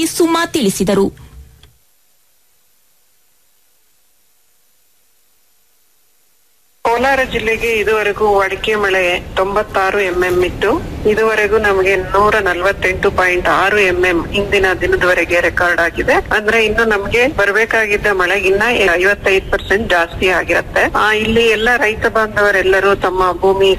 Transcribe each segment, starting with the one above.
ಸುಮಾ ತಿಳಿಸಿದರು ಕೋಲಾರ ಜಿಲ್ಲೆಗೆ ಇದುವರೆಗೂ ಅಡಿಕೆ ಮಳೆ ತೊಂಬತ್ತಾರು ಎಂಎಂ ಇತ್ತು ಇದುವರೆಗೂ ನಮಗೆ ನೂರ ನಲವತ್ತೆಂಟು ಪಾಯಿಂಟ್ ಆರು ಎಂಎಂ ಇಂದಿನ ದಿನದವರೆಗೆ ರೆಕಾರ್ಡ್ ಆಗಿದೆ ಅಂದ್ರೆ ಇನ್ನು ನಮಗೆ ಬರಬೇಕಾಗಿದ್ದ ಮಳೆಗಿನ್ನ ಐವತ್ತೈದು ಪರ್ಸೆಂಟ್ ಜಾಸ್ತಿ ಆಗಿರುತ್ತೆ ಆ, ಇಲ್ಲಿ ಎಲ್ಲ ರೈತ ಬಾಂಧವರೆಲ್ಲರೂ ತಮ್ಮ ಭೂಮಿ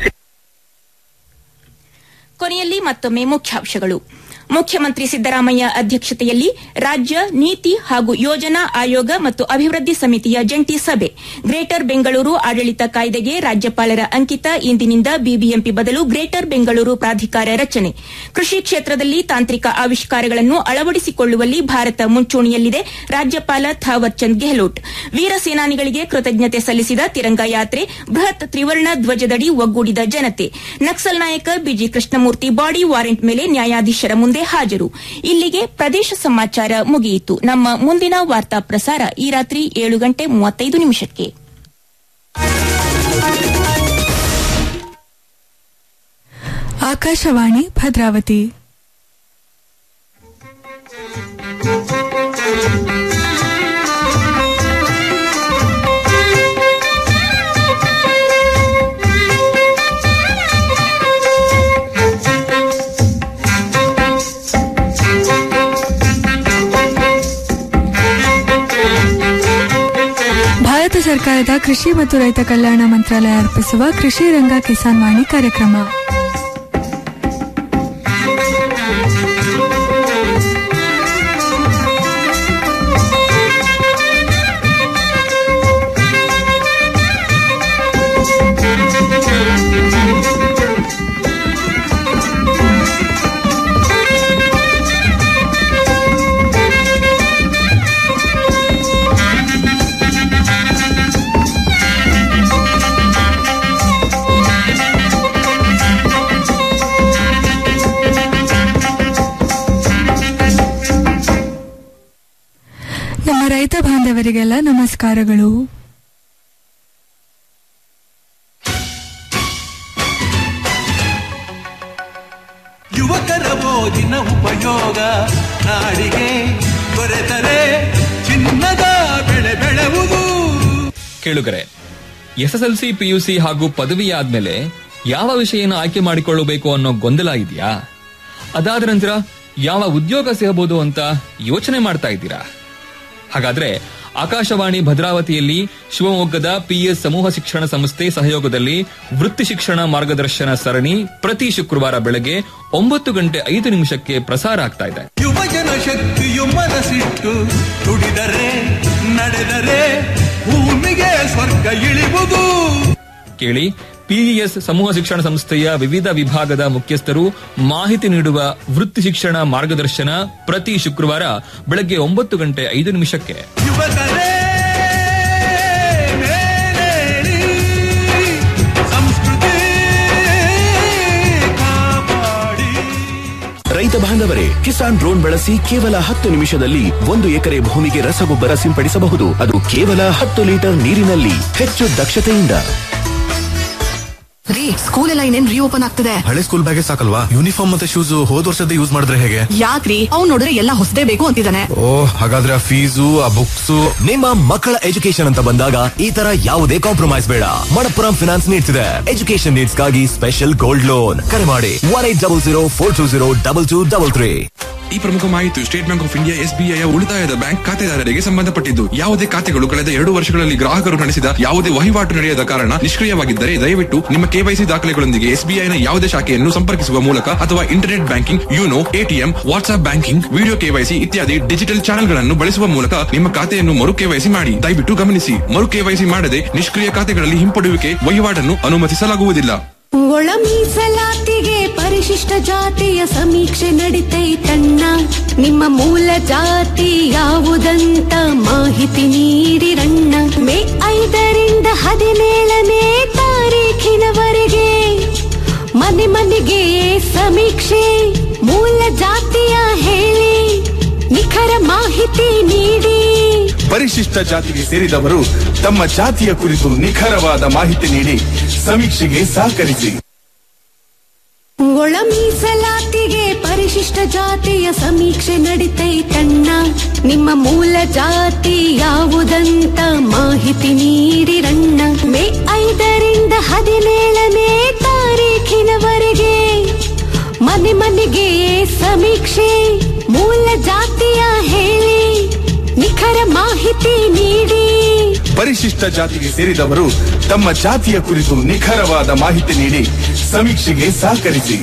ಕೊನೆಯಲ್ಲಿ ಮತ್ತೊಮ್ಮೆ ಮುಖ್ಯಾಂಶಗಳು ಮುಖ್ಯಮಂತ್ರಿ ಸಿದ್ದರಾಮಯ್ಯ ಅಧ್ಯಕ್ಷತೆಯಲ್ಲಿ ರಾಜ್ಯ ನೀತಿ ಹಾಗೂ ಯೋಜನಾ ಆಯೋಗ ಮತ್ತು ಅಭಿವೃದ್ಧಿ ಸಮಿತಿಯ ಜಂಟಿ ಸಭೆ ಗ್ರೇಟರ್ ಬೆಂಗಳೂರು ಆಡಳಿತ ಕಾಯ್ದೆಗೆ ರಾಜ್ಯಪಾಲರ ಅಂಕಿತ ಇಂದಿನಿಂದ ಬಿಬಿಎಂಪಿ ಬದಲು ಗ್ರೇಟರ್ ಬೆಂಗಳೂರು ಪ್ರಾಧಿಕಾರ ರಚನೆ ಕೃಷಿ ಕ್ಷೇತ್ರದಲ್ಲಿ ತಾಂತ್ರಿಕ ಆವಿಷ್ಕಾರಗಳನ್ನು ಅಳವಡಿಸಿಕೊಳ್ಳುವಲ್ಲಿ ಭಾರತ ಮುಂಚೂಣಿಯಲ್ಲಿದೆ ರಾಜ್ಯಪಾಲ ಥಾವರ್ ಚಂದ್ ಗೆಹ್ಲೋಟ್ ವೀರ ಸೇನಾನಿಗಳಿಗೆ ಕೃತಜ್ಞತೆ ಸಲ್ಲಿಸಿದ ತಿರಂಗ ಯಾತ್ರೆ ಬೃಹತ್ ತ್ರಿವರ್ಣ ಧ್ವಜದಡಿ ಒಗ್ಗೂಡಿದ ಜನತೆ ನಕ್ಸಲ್ ನಾಯಕ ಬಿಜಿ ಕೃಷ್ಣಮೂರ್ತಿ ಬಾಡಿ ವಾರೆಂಟ್ ಮೇಲೆ ನ್ಯಾಯಾಧೀಶರ ಮುಂದೆ ಹಾಜರು ಇಲ್ಲಿಗೆ ಪ್ರದೇಶ ಸಮಾಚಾರ ಮುಗಿಯಿತು ನಮ್ಮ ಮುಂದಿನ ವಾರ್ತಾ ಪ್ರಸಾರ ಈ ರಾತ್ರಿ ಏಳು ಗಂಟೆ ಮೂವತ್ತೈದು ನಿಮಿಷಕ್ಕೆ ಆಕಾಶವಾಣಿ ಭದ್ರಾವತಿ ಭಾರತ ಸರ್ಕಾರದ ಕೃಷಿ ಮತ್ತು ರೈತ ಕಲ್ಯಾಣ ಮಂತ್ರಾಲಯ ಅರ್ಪಿಸುವ ಕೃಷಿ ರಂಗ ಕಿಸಾನ್ ವಾಣಿ ಕಾರ್ಯಕ್ರಮ ನಮ್ಮ ರೈತ ಬಾಂಧವರಿಗೆಲ್ಲ ನಮಸ್ಕಾರಗಳು ಯುವಕರ ಓದಿನ ಉಪಯೋಗ ನಾಡಿಗೆ ದೊರೆತರೆ ಚಿನ್ನದ ಬೆಳೆ ಬೆಳೆವುದು ಕೇಳುಗರೆ ಎಸ್ಎಸ್ಎಲ್ಸಿ ಪಿಯುಸಿ ಹಾಗೂ ಪದವಿ ಆದ್ಮೇಲೆ ಯಾವ ವಿಷಯನ ಆಯ್ಕೆ ಮಾಡಿಕೊಳ್ಳಬೇಕು ಅನ್ನೋ ಗೊಂದಲ ಇದೆಯಾ ಅದಾದ ನಂತರ ಯಾವ ಉದ್ಯೋಗ ಸಿಗಬಹುದು ಅಂತ ಯೋಚನೆ ಮಾಡ್ತಾ ಇದ್ದೀರಾ ಹಾಗಾದ್ರೆ ಆಕಾಶವಾಣಿ ಭದ್ರಾವತಿಯಲ್ಲಿ ಶಿವಮೊಗ್ಗದ ಪಿಎಸ್ ಸಮೂಹ ಶಿಕ್ಷಣ ಸಂಸ್ಥೆ ಸಹಯೋಗದಲ್ಲಿ ವೃತ್ತಿ ಶಿಕ್ಷಣ ಮಾರ್ಗದರ್ಶನ ಸರಣಿ ಪ್ರತಿ ಶುಕ್ರವಾರ ಬೆಳಗ್ಗೆ ಒಂಬತ್ತು ಗಂಟೆ ಐದು ನಿಮಿಷಕ್ಕೆ ಪ್ರಸಾರ ಆಗ್ತಾ ಇದೆ ಯುವಜನ ಶಕ್ತಿಯು ಮನಸ್ಸಿಟ್ಟು ದುಡಿದರೆ ನಡೆದರೆ ಭೂಮಿಗೆ ಸ್ವರ್ಗ ಇಳಿವುದು ಕೇಳಿ ಪಿಇಎಸ್ ಸಮೂಹ ಶಿಕ್ಷಣ ಸಂಸ್ಥೆಯ ವಿವಿಧ ವಿಭಾಗದ ಮುಖ್ಯಸ್ಥರು ಮಾಹಿತಿ ನೀಡುವ ವೃತ್ತಿ ಶಿಕ್ಷಣ ಮಾರ್ಗದರ್ಶನ ಪ್ರತಿ ಶುಕ್ರವಾರ ಬೆಳಗ್ಗೆ ಒಂಬತ್ತು ಗಂಟೆ ಐದು ನಿಮಿಷಕ್ಕೆ ಯುವಕರೇ ಮೇಲೇಳಿ ಸಂಸ್ಕೃತಿ ಕಾಪಾಡಿ ರೈತ ಬಾಂಧವರೇ ಕಿಸಾನ್ ಡ್ರೋನ್ ಬಳಸಿ ಕೇವಲ ಹತ್ತು ನಿಮಿಷದಲ್ಲಿ ಒಂದು ಎಕರೆ ಭೂಮಿಗೆ ರಸಗೊಬ್ಬರ ಸಿಂಪಡಿಸಬಹುದು ಅದು ಕೇವಲ ಹತ್ತು ಲೀಟರ್ ನೀರಿನಲ್ಲಿ ಹೆಚ್ಚು ದಕ್ಷತೆಯಿಂದ ರೀ ಸ್ಕೂಲ್ ಎಲ್ಲ ಇನ್ನೇನ್ ರೀಓಪನ್ ಆಗ್ತದೆ ಹಳೆ ಸ್ಕೂಲ್ ಬ್ಯಾಗೇ ಸಾಕಲ್ವಾ ಯೂನಿಫಾರ್ಮ್ ಮತ್ತೆ ಶೂಸ್ ಹೋದ್ ವರ್ಷದ ಯೂಸ್ ಮಾಡಿದ್ರೆ ಹೇಗೆ ಯಾಕ್ರಿ ಅವ್ನ್ ನೋಡಿದ್ರೆ ಎಲ್ಲ ಹೊಸದೇ ಬೇಕು ಅಂತಿದ್ದಾನೆ ಓ ಹಾಗಾದ್ರೆ ಆ ಫೀಸು ಆ ಬುಕ್ಸ್ ನಿಮ್ಮ ಮಕ್ಕಳ ಎಜುಕೇಶನ್ ಅಂತ ಬಂದಾಗ ಈ ತರ ಯಾವುದೇ ಕಾಂಪ್ರಮೈಸ್ ಬೇಡ ಮಣಪ್ಪುರಂ ಫಿನಾನ್ಸ್ ನೀಡ್ತಿದೆ ಎಜುಕೇಶನ್ ನೀಡ್ಸ್ ಗಾಗಿ ಸ್ಪೆಷಲ್ ಗೋಲ್ಡ್ ಲೋನ್ ಕರೆ ಮಾಡಿ one eight double zero four two zero double two double three ಈ ಪ್ರಮುಖ ಮಾಹಿತಿ State Bank of India S B I ಉಳಿತಾಯದ ಬ್ಯಾಂಕ್ ಖಾತೆದಾರರಿಗೆ ಸಂಬಂಧಪಟ್ಟಿದ್ದು ಯಾವುದೇ ಖಾತೆಗಳು ಕಳೆದ ಎರಡು ವರ್ಷಗಳಲ್ಲಿ ಗ್ರಾಹಕರು ನಡೆಸಿದ ಯಾವುದೇ ವಹಿವಾಟು ನಡೆಯದ ಕಾರಣ ನಿಷ್ಕ್ರಿಯವಾಗಿದ್ದರೆ ದಯವಿಟ್ಟು ನಿಮ್ಮ ಕೆವೈಸಿ ದಾಖಲೆಗಳೊಂದಿಗೆ ಎಸ್ಬಿಐನ ಯಾವುದೇ ಶಾಖೆಯನ್ನು ಸಂಪರ್ಕಿಸುವ ಮೂಲಕ ಅಥವಾ internet banking YONO ATM WhatsApp banking video KYC ಇತ್ಯಾದಿ ಡಿಜಿಟಲ್ ಚಾನೆಲ್ಗಳನ್ನು ಬಳಸುವ ಮೂಲಕ ನಿಮ್ಮ ಖಾತೆಯನ್ನು ಮರು ಕೆವೈಸಿ ಮಾಡಿ ದಯವಿಟ್ಟು ಗಮನಿಸಿ ಮರು ಕೆವೈಸಿ ಮಾಡದೆ ನಿಷ್ಕ್ರಿಯ ಖಾತೆಗಳಲ್ಲಿ ಹಿಂಪಡೆಯುವಿಕೆ ವಹಿವಾಟನ್ನು ಅನುಮತಿಸಲಾಗುವುದಿಲ್ಲ ಒಳ ಮೀಸಲಾತಿಗೆ ಪರಿಶಿಷ್ಟ ಜಾತಿಯ ಸಮೀಕ್ಷೆ ನಡಿತೈತಣ್ಣ ನಿಮ್ಮ ಮೂಲ ಜಾತಿ ಯಾವುದಂತ ಮಾಹಿತಿ ನೀಡಿರಣ್ಣ ಮೇ ಐದರಿಂದ ಹದಿನೇಳನೇ ತಾರೀಖಿನವರೆಗೆ ಮನೆ ಮನೆಗೆ ಸಮೀಕ್ಷೆ ಮೂಲ ಜಾತಿಯ ಹೇಳಿ ನಿಖರ ಮಾಹಿತಿ ನೀಡಿ ಪರಿಶಿಷ್ಟ ಜಾತಿಗೆ ಸೇರಿದವರು ತಮ್ಮ ಜಾತಿಯ ಕುರಿತು ನಿಖರವಾದ ಮಾಹಿತಿ ನೀಡಿ ಸಮೀಕ್ಷೆಗೆ ಸಹಕರಿಸಿ ಒಳ ಮೀಸಲಾತಿಗೆ ಪರಿಶಿಷ್ಟ ಜಾತಿಯ ಸಮೀಕ್ಷೆ ನಡಿತೈತಣ್ಣ ನಿಮ್ಮ ಮೂಲ ಜಾತಿ ಯಾವುದಂತ ಮಾಹಿತಿ ನೀಡಿರಣ್ಣ ಮೇ ಐದರಿಂದ ಹದಿನೇಳನೇ ತಾರೀಖಿನವರೆಗೆ ಮನೆ ಮನೆಗೆ ಸಮೀಕ್ಷೆ ಮೂಲ ಜಾತಿಯ ಹೇಳಿ ನಿಖರ ಮಾಹಿತಿ ನೀಡಿ ಪರಿಶಿಷ್ಟ ಜಾತಿಗೆ ಸೇರಿದವರು ತಮ್ಮ ಜಾತಿಯ ಕುರಿತು ನಿಖರವಾದ ಮಾಹಿತಿ ನೀಡಿ ಸಮೀಕ್ಷೆಗೆ ಸಹಕರಿಸಿ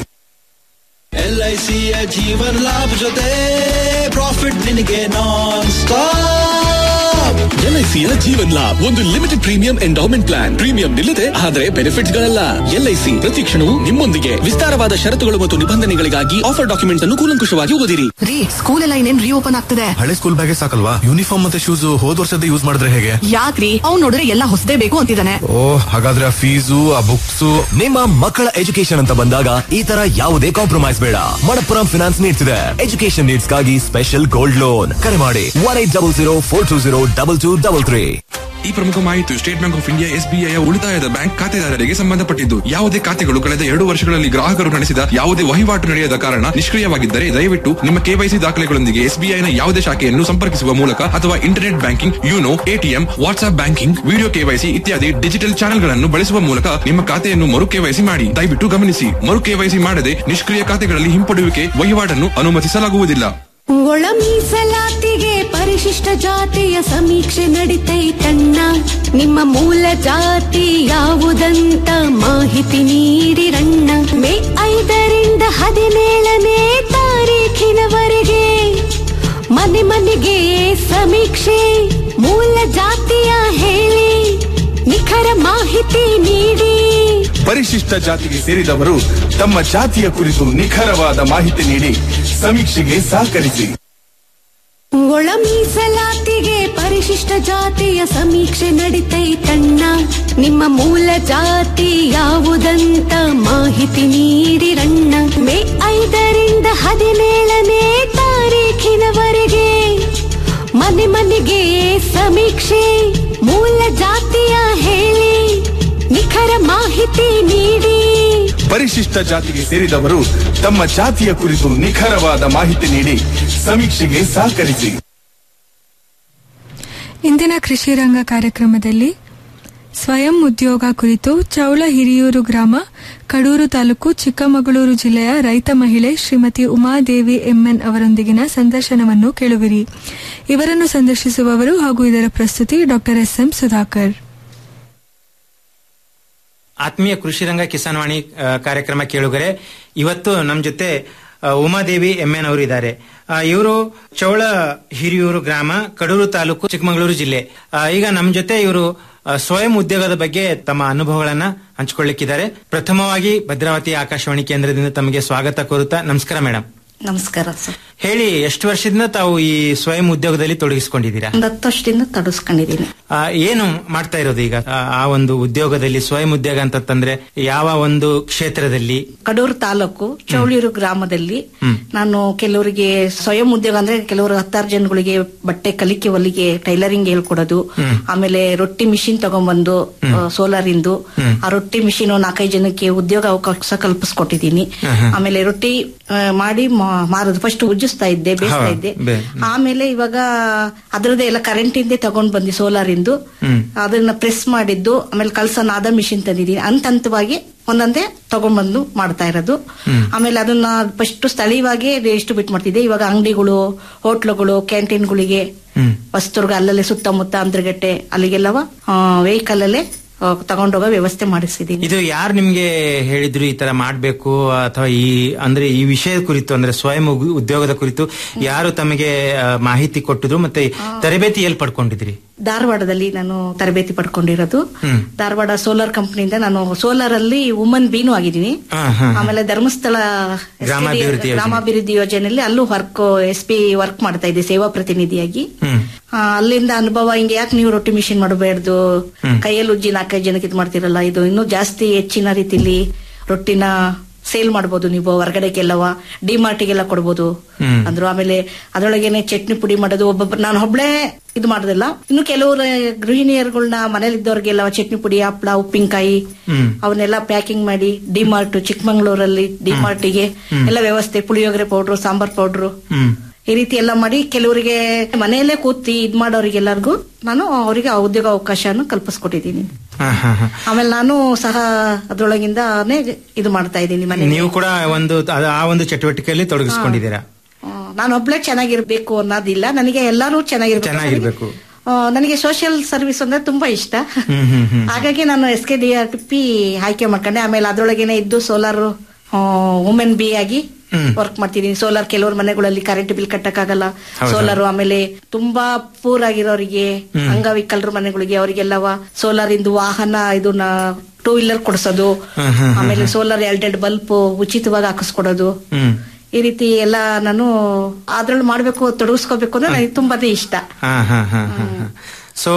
ಎಲ್ಐಸಿಯ ಜೀವನ್ ಲಾಭ ಜೊತೆ ಪ್ರಾಫಿಟ್ ನಿನಗೆ ನಾನ್ ಸ್ಟಾಪ್ ಎಲ್ಐಸಿಯ ಜೀವನ್ ಲಾಭ್ ಒಂದು limited premium endowment plan premium ನಿಲ್ಲದೆ ಆದರೆ ಬೆನಿಫಿಟ್ಸ್ ಗಳಲ್ಲ ಎಲ್ಐಸಿ ಪ್ರತಿ ಕ್ಷಣವೂ ನಿಮ್ಮೊಂದಿಗೆ ವಿಸ್ತಾರವಾದ ಷರತ್ತುಗಳು ಮತ್ತು ನಿಬಂಧನೆಗಳಿಗಾಗಿ ಆಫರ್ ಡಾಕ್ಯುಮೆಂಟ್ಸ್ ಅನ್ನು ಕೂಲಂಕುಷವಾಗಿ ಓದಿರಿ ರೀ ಸ್ಕೂಲ್ ಎಲ್ಲ ಇನ್ನೇನ್ ರೀಓಪನ್ ಆಗ್ತದೆ ಹಳೆ ಸ್ಕೂಲ್ ಬ್ಯಾಗೆ ಸಾಕಲ್ವಾ ಯೂನಿಫಾರ್ಮ್ ಮತ್ತೆ ಶೂಸ್ ಹೋದ್ ವರ್ಷದ ಯೂಸ್ ಮಾಡಿದ್ರೆ ಹೇಗೆ ಯಾಕ್ರಿ ಅವ್ನ್ ನೋಡಿದ್ರೆ ಎಲ್ಲ ಹೊಸದೇ ಬೇಕು ಅಂತಿದ್ದಾನೆ ಓ ಹಾಗಾದ್ರೆ ಆ ಫೀಸು ಆ ಬುಕ್ಸ್ ನಿಮ್ಮ ಮಕ್ಕಳ ಎಜುಕೇಶನ್ ಅಂತ ಬಂದಾಗ ಈ ತರ ಯಾವುದೇ ಕಾಂಪ್ರಮೈಸ್ ಬೇಡ ಮಣಪ್ಪುರಂ ಫಿನಾನ್ಸ್ ನೀಡ್ತಿದೆ ಎಜುಕೇಶನ್ ನೀಡ್ಸ್ಗಾಗಿ ಸ್ಪೆಷಲ್ ಗೋಲ್ಡ್ ಲೋನ್ ಕರೆ ಮಾಡಿ one eight double zero four two zero double two double three ಈ ಪ್ರಮುಖ ಮಾಹಿತಿಯು State Bank of India S B I ಉಳಿತಾಯದ ಬ್ಯಾಂಕ್ ಖಾತೆದಾರರಿಗೆ ಸಂಬಂಧಪಟ್ಟಿದ್ದು ಯಾವುದೇ ಖಾತೆಗಳು ಕಳೆದ ಎರಡು ವರ್ಷಗಳಲ್ಲಿ ಗ್ರಾಹಕರು ನಡೆಸಿದ ಯಾವುದೇ ವಹಿವಾಟು ನಡೆಯದ ಕಾರಣ ನಿಷ್ಕ್ರಿಯವಾಗಿದ್ದರೆ ದಯವಿಟ್ಟು ನಿಮ್ಮ ಕೆವೈಸಿ ದಾಖಲೆಗಳೊಂದಿಗೆ ಎಸ್ಬಿಐನ ಯಾವುದೇ ಶಾಖೆಯನ್ನು ಸಂಪರ್ಕಿಸುವ ಮೂಲಕ ಅಥವಾ internet banking YONO ATM WhatsApp banking video KYC ಇತ್ಯಾದಿ ಡಿಜಿಟಲ್ ಚಾನೆಲ್ಗಳನ್ನು ಬಳಸುವ ಮೂಲಕ ನಿಮ್ಮ ಖಾತೆಯನ್ನು ಮರು ಕೆವೈಸಿ ಮಾಡಿ ದಯವಿಟ್ಟು ಗಮನಿಸಿ ಮರು ಕೆವೈಸಿ ಮಾಡದೆ ನಿಷ್ಕ್ರಿಯ ಖಾತೆಗಳಲ್ಲಿ ಹಿಂಪಡೆಯುವಿಕೆ ವಹಿವಾಟನ್ನು ಅನುಮತಿಸಲಾಗುವುದಿಲ್ಲ ಒಳ ಮೀಸಲಾತಿಗೆ ಪರಿಶಿಷ್ಟ ಜಾತಿಯ ಸಮೀಕ್ಷೆ ನಡಿತೈತಣ್ಣ ನಿಮ್ಮ ಮೂಲ ಜಾತಿ ಯಾವುದಂತ ಮಾಹಿತಿ ನೀಡಿರಣ್ಣ ಮೇ ಐದರಿಂದ ಹದಿನೇಳನೇ ತಾರೀಖಿನವರೆಗೆ ಮನೆ ಮನೆಗೆ ಸಮೀಕ್ಷೆ ಮೂಲ ಜಾತಿಯ ಹೇಳಿ ನಿಖರ ಮಾಹಿತಿ ನೀಡಿ ಪರಿಶಿಷ್ಟ ಜಾತಿಗೆ ಸೇರಿದವರು ತಮ್ಮ ಜಾತಿಯ ಕುರಿತು ನಿಖರವಾದ ಮಾಹಿತಿ ನೀಡಿ ಸಮೀಕ್ಷೆಗೆ ಸಹಕರಿಸಿ ಒಳ ಮೀಸಲಾತಿಗೆ ಪರಿಶಿಷ್ಟ ಜಾತಿಯ ಸಮೀಕ್ಷೆ ನಡಿತೈತಣ್ಣ ನಿಮ್ಮ ಮೂಲ ಜಾತಿ ಯಾವುದಂತ ಮಾಹಿತಿ ನೀಡಿರಣ್ಣ ಮೇ ಐದರಿಂದ ಹದಿನೇಳನೇ ತಾರೀಖಿನವರೆಗೆ ಮನೆ ಮನೆಗೆ ಸಮೀಕ್ಷೆ ಮೂಲ ಜಾತಿಯ ಹೇಳಿ ನಿಖರ ಮಾಹಿತಿ ನೀಡಿ ಪರಿಶಿಷ್ಟ ಜಾತಿಗೆ ಸೇರಿದವರು ತಮ್ಮ ಜಾತಿಯ ಕುರಿತು ನಿಖರವಾದ ಮಾಹಿತಿ ನೀಡಿ ಸಮೀಕ್ಷೆಗೆ ಸಹಕರಿಸಿ ಇಂದಿನ ಕೃಷಿ ರಂಗ ಕಾರ್ಯಕ್ರಮದಲ್ಲಿ ಸ್ವಯಂ ಉದ್ಯೋಗ ಕುರಿತು ಚೌಳ ಹಿರಿಯೂರು ಗ್ರಾಮ ಕಡೂರು ತಾಲೂಕು ಚಿಕ್ಕಮಗಳೂರು ಜಿಲ್ಲೆಯ ರೈತ ಮಹಿಳೆ ಶ್ರೀಮತಿ ಉಮಾದೇವಿ ಎಂಎನ್ ಅವರೊಂದಿಗಿನ ಸಂದರ್ಶನವನ್ನು ಕೇಳುವಿರಿ ಇವರನ್ನು ಸಂದರ್ಶಿಸುವವರು ಹಾಗೂ ಇದರ ಪ್ರಸ್ತುತಿ ಡಾಕ್ಟರ್ ಎಸ್ ಎಂ ಸುಧಾಕರ್ ಆತ್ಮೀಯ ಕೃಷಿ ರಂಗ ಕಿಸಾನ್ ವಾಣಿ ಆ, ಕಾರ್ಯಕ್ರಮ ಕೇಳುಗರೆ ಇವತ್ತು ನಮ್ಮ ಜೊತೆ ಆ, ಉಮಾದೇವಿ ಎಮ್ಮೆನ್ ಅವರು ಇದ್ದಾರೆ ಇವರು ಚೌಳ ಹಿರಿಯೂರು ಗ್ರಾಮ ಕಡೂರು ತಾಲೂಕು ಚಿಕ್ಕಮಗಳೂರು ಜಿಲ್ಲೆ ಆ, ಈಗ ನಮ್ಮ ಜೊತೆ ಇವರು ಸ್ವಯಂ ಉದ್ಯೋಗದ ಬಗ್ಗೆ ತಮ್ಮ ಅನುಭವಗಳನ್ನ ಹಂಚಿಕೊಳ್ಳಿಕ್ಕಿದ್ದಾರೆ ಪ್ರಥಮವಾಗಿ ಭದ್ರಾವತಿ ಆಕಾಶವಾಣಿ ಕೇಂದ್ರದಿಂದ ತಮಗೆ ಸ್ವಾಗತ ಕೋರುತ್ತಾ ನಮಸ್ಕಾರ ಮೇಡಮ್ ನಮಸ್ಕಾರ ಸರ್ ಹೇಳಿ ಎಷ್ಟು ವರ್ಷದಿಂದ ತಾವು ಈ ಸ್ವಯಂ ಉದ್ಯೋಗದಲ್ಲಿ ತೊಡಗಿಸಿಕೊಂಡಿದ್ದೀರಾ ಒಂದು ಹತ್ತು ವರ್ಷದಿಂದ ತಡಸ್ಕೊಂಡಿದ್ದೀನಿ ಆ, ಏನು ಮಾಡ್ತಾ ಇರೋದು ಈಗ ಆ, ಆ ಒಂದು ಉದ್ಯೋಗದಲ್ಲಿ ಸ್ವಯಂ ಉದ್ಯೋಗ ಅಂತಂದ್ರೆ ಯಾವ ಒಂದು ಕ್ಷೇತ್ರದಲ್ಲಿ ಕಡೂರು ತಾಲೂಕು ಚೌಳಿಯೂರು ಗ್ರಾಮದಲ್ಲಿ ನಾನು ಕೆಲವರಿಗೆ ಸ್ವಯಂ ಉದ್ಯೋಗ ಅಂದ್ರೆ ಕೆಲವರು ಹತ್ತಾರು ಜನಗಳಿಗೆ ಬಟ್ಟೆ ಕಲಿಕೆ ಹೊಲಿಗೆ ಟೈಲರಿಂಗ್ ಹೇಳ್ಕೊಡೋದು ಆಮೇಲೆ ರೊಟ್ಟಿ ಮಿಷಿನ್ ತಗೊಂಡ್ಬಂದು ಸೋಲಾರ್ ಇಂದು ಆ ರೊಟ್ಟಿ ಮಿಷಿನ್ ನಾಲ್ಕೈದು ಜನಕ್ಕೆ ಉದ್ಯೋಗ ಅವಕಾಶ ಕಲ್ಪಿಸ್ಕೊಟ್ಟಿದ್ದೀನಿ ಆಮೇಲೆ ರೊಟ್ಟಿ ಆ, ಮಾಡಿ ಮಾ- ಮಾರೋದು ಫಸ್ಟ್ ಉಜ್ಜಿಸ್ತಾ ಇದ್ದೆ ಬೇಯಿಸ್ತಾ ಇದ್ದೆ ಬೇ- ಆಮೇಲೆ ಇವಾಗ ಅದರದ್ದೇ ಎಲ್ಲ ಕರೆಂಟ್ ಇಂದೇ ತಗೊಂಡ್ ಬಂದಿ ಸೋಲಾರ್ ಇಂದು ಅದನ್ನ ಪ್ರೆಸ್ ಮಾಡಿದ್ದು ಆಮೇಲೆ ಕಲ್ಸ ನಾದ ಮಿಷಿನ್ ತಂದಿದ್ದೀನಿ ಹಂತ ಹಂತವಾಗಿ ಒಂದೊಂದೇ ತಗೊಂಡ್ಬಂದು ಮಾಡ್ತಾ ಇರೋದು ಆಮೇಲೆ ಅದನ್ನ ಫಸ್ಟ್ ಸ್ಥಳೀಯವಾಗಿ ಡಿಸ್ಟ್ರಿಬ್ಯೂಟ್ ಮಾಡ್ತಿದ್ದೆ ಇವಾಗ ಅಂಗಡಿಗಳು ಹೋಟ್ಲುಗಳು ಕ್ಯಾಂಟೀನ್ಗಳಿಗೆ ವಸ್ತುರ್ಗ ಅಲ್ಲಲ್ಲೇ ಸುತ್ತಮುತ್ತ ಅಂದ್ರಗಟ್ಟೆ ಅಲ್ಲಿಗೆಲ್ಲವ ವೆಹಿಕಲ್ ಅಲ್ಲೇ ಆ, ತಗೊಂಡೋಗೋ ವ್ಯವಸ್ಥೆ ಮಾಡಿಸಿದ್ದೀನಿ ಇದು ಯಾರು ನಿಮ್ಗೆ ಹೇಳಿದ್ರು ಈ ತರ ಮಾಡ್ಬೇಕು ಅಥವಾ ಈ ಅಂದ್ರೆ ಈ ವಿಷಯ ಕುರಿತು ಅಂದ್ರೆ ಸ್ವಯಂ ಉಗ್- ಉದ್ಯೋಗದ ಕುರಿತು ಯಾರು ತಮಗೆ ಆ, ಮಾಹಿತಿ ಕೊಟ್ಟಿದ್ರು ಮತ್ತೆ ತರಬೇತಿ ಎಲ್ಲಿ ಪಡ್ಕೊಂಡಿದ್ರಿ ಧಾರವಾಡದಲ್ಲಿ ನಾನು ತರಬೇತಿ ಪಡ್ಕೊಂಡಿರೋದು ಹ್ಮ್. ಧಾರವಾಡ ಸೋಲಾರ್ ಕಂಪನಿಯಿಂದ ನಾನು ಸೋಲಾರ್ ಅಲ್ಲಿ ವುಮನ್ ಬೀನು ಆಗಿದ್ದೀನಿ ಹಾ, ಹಾ, ಹಾ. ಆಮೇಲೆ ಧರ್ಮಸ್ಥಳ ಗ್ರಾಮಾಭಿವೃದ್ಧಿ ಯೋಜನೆ. ಗ್ರಾಮಾಭಿವೃದ್ಧಿ ಯೋಜನೆಯಲ್ಲಿ ಅಲ್ಲೂ ವರ್ಕ್ ಎಸ್ ಪಿ ವರ್ಕ್ ಮಾಡ್ತಾ ಇದ್ದೆ ಸೇವಾ ಪ್ರತಿನಿಧಿಯಾಗಿ ಹ್ಮ್ ಆ, ಅಲ್ಲಿಂದ ಅನುಭವ ಹಿಂಗೆ ಯಾಕೆ ನೀವು ರೊಟ್ಟಿ ಮಿಷಿನ್ ಮಾಡಬೇಡ್ದು ಕೈಯಲ್ಲಿ ಉಜ್ಜಿ ನಾಲ್ಕೈದು ಜನಕ್ಕೆ ಇದು ಮಾಡ್ತಿರಲ್ಲ ಇದು ಇನ್ನೂ ಜಾಸ್ತಿ ಹೆಚ್ಚಿನ ರೀತಿಲಿ ರೊಟ್ಟಿನ ಸೇಲ್ ಮಾಡ್ಬೋದು ನೀವು ಹೊರಗಡೆಗೆಲ್ಲವ ಡಿಮಾರ್ಟಿಗೆಲ್ಲ ಕೊಡ್ಬೋದು ಹ್ಮ್. ಅಂದ್ರು ಆಮೇಲೆ ಅದ್ರೊಳಗೇನೆ ಚಟ್ನಿ ಪುಡಿ ಮಾಡೋದು ಒಬ್ಬೊಬ್ಬರು ನಾನು ಒಬ್ಳೆ ಇದು ಮಾಡೋದಿಲ್ಲ ಇನ್ನು ಕೆಲವರು ಗೃಹಿಣಿಯರುಗಳನ್ನ ಮನೇಲಿದ್ದವ್ರಿಗೆಲ್ಲ ಚಟ್ನಿ ಪುಡಿ ಹಪ್ಪಳ ಉಪ್ಪಿನಕಾಯಿ ಹ್ಮ್ ಅವನ್ನೆಲ್ಲ ಪ್ಯಾಕಿಂಗ್ ಮಾಡಿ ಡಿಮಾರ್ಟ್ ಚಿಕ್ಕಮಂಗ್ಳೂರಲ್ಲಿ ಡಿಮಾರ್ಟಿಗೆ ಹ್ಮ್. ಎಲ್ಲ ವ್ಯವಸ್ಥೆ ಪುಳಿಯೋಗರೆ ಪೌಡ್ರು ಸಾಂಬಾರ್ ಪೌಡ್ರು ಹ್ಮ್ ಈ ರೀತಿ ಎಲ್ಲ ಮಾಡಿ ಕೆಲವರಿಗೆ ಮನೆಯಲ್ಲೇ ಕೂತಿ ಇದ್ ಮಾಡೋರಿಗೆಲ್ಲರಿಗೂ ನಾನು ಅವರಿಗೆ ಉದ್ಯೋಗ ಅವಕಾಶನ ಕಲ್ಪಿಸ್ಕೊಟ್ಟಿದ್ದೀನಿ ಹಾ, ಹಾ, ಹಾ. ಆಮೇಲೆ ನಾನು ಸಹ ಅದ್ರೊಳಗಿಂದಾನೇ ಇದು ಮಾಡ್ತಾ ಇದ್ದೀನಿ ಮನೆ ನೀವು ಕೂಡ ಒಂದು ಅದ- ಆ ಒಂದು ಚಟುವಟಿಕೆಯಲ್ಲಿ ತೊಡಗಿಸ್ಕೊಂಡಿದ್ದೀರಾ ನಾನು ಒಬ್ಳೆ ಚೆನ್ನಾಗಿರ್ಬೇಕು ಅನ್ನೋದಿಲ್ಲ ನನಗೆ ಎಲ್ಲಾರು ಚೆನ್ನಾಗಿರ್ಬೇಕು ಚೆನ್ನಾಗಿರ್ಬೇಕು ಆ, ನನಗೆ ಸೋಷಿಯಲ್ ಸರ್ವಿಸ್ ಅಂದ್ರೆ ತುಂಬಾ ಇಷ್ಟ ಹ್ಮ್ ಹ್ಮ್ ಹ್ಮ್ ಹಾಗಾಗಿ ನಾನು S K D R P ಆಯ್ಕೆ ಮಾಡ್ಕೊಂಡೆ ಆಮೇಲೆ ಅದ್ರೊಳಗೇನೆ ಇದ್ದು ಸೋಲಾರ್ ವುಮೆನ್ ಬಿ ಆಗಿ ಹ್ಮ್. ವರ್ಕ್ ಮಾಡ್ತಿದ್ದೀನಿ ಸೋಲಾರ್ ಕೆಲವ್ರ ಮನೆಗಳಲ್ಲಿ ಕರೆಂಟ್ ಬಿಲ್ ಕಟ್ಟಕ್ಕಾಗಲ್ಲ ಹೌದು. ಸೋಲಾರ್ ಆಮೇಲೆ ತುಂಬಾ ಪೂರ್ ಆಗಿರೋರಿಗೆ ಹ್ಮ್. ಅಂಗವಿಕಲರ ಮನೆಗಳಿಗೆ ಅವರಿಗೆಲ್ಲವ ಸೋಲಾರ್ ಇಂದು ವಾಹನ ಇದನ್ನ ಟೂ ವೀಲರ್ ಕೊಡ್ಸೋದು ಹ್ಮ್, ಹ್ಮ್, ಹ್ಮ್, ಆಮೇಲೆ ಹ್ಮ್. ಸೋಲಾರ್ ಎರಡೆರಡು ಬಲ್ಬ್ ಉಚಿತವಾಗಿ ಹಾಕಿಸ್ಕೊಡೋದು ಹ್ಮ್ ಈ ರೀತಿ ಎಲ್ಲ ನಾನು ಅದ್ರಲ್ಲಿ ಮಾಡ್ಬೇಕು ತೊಡಗಿಸ್ಕೋಬೇಕು ಅಂದ್ರೆ ನನಗೆ ತುಂಬಾನೇ ಇಷ್ಟ ಹಾ ಹಾ ಹಾ ಹಾ ಹಾ. ಸೊ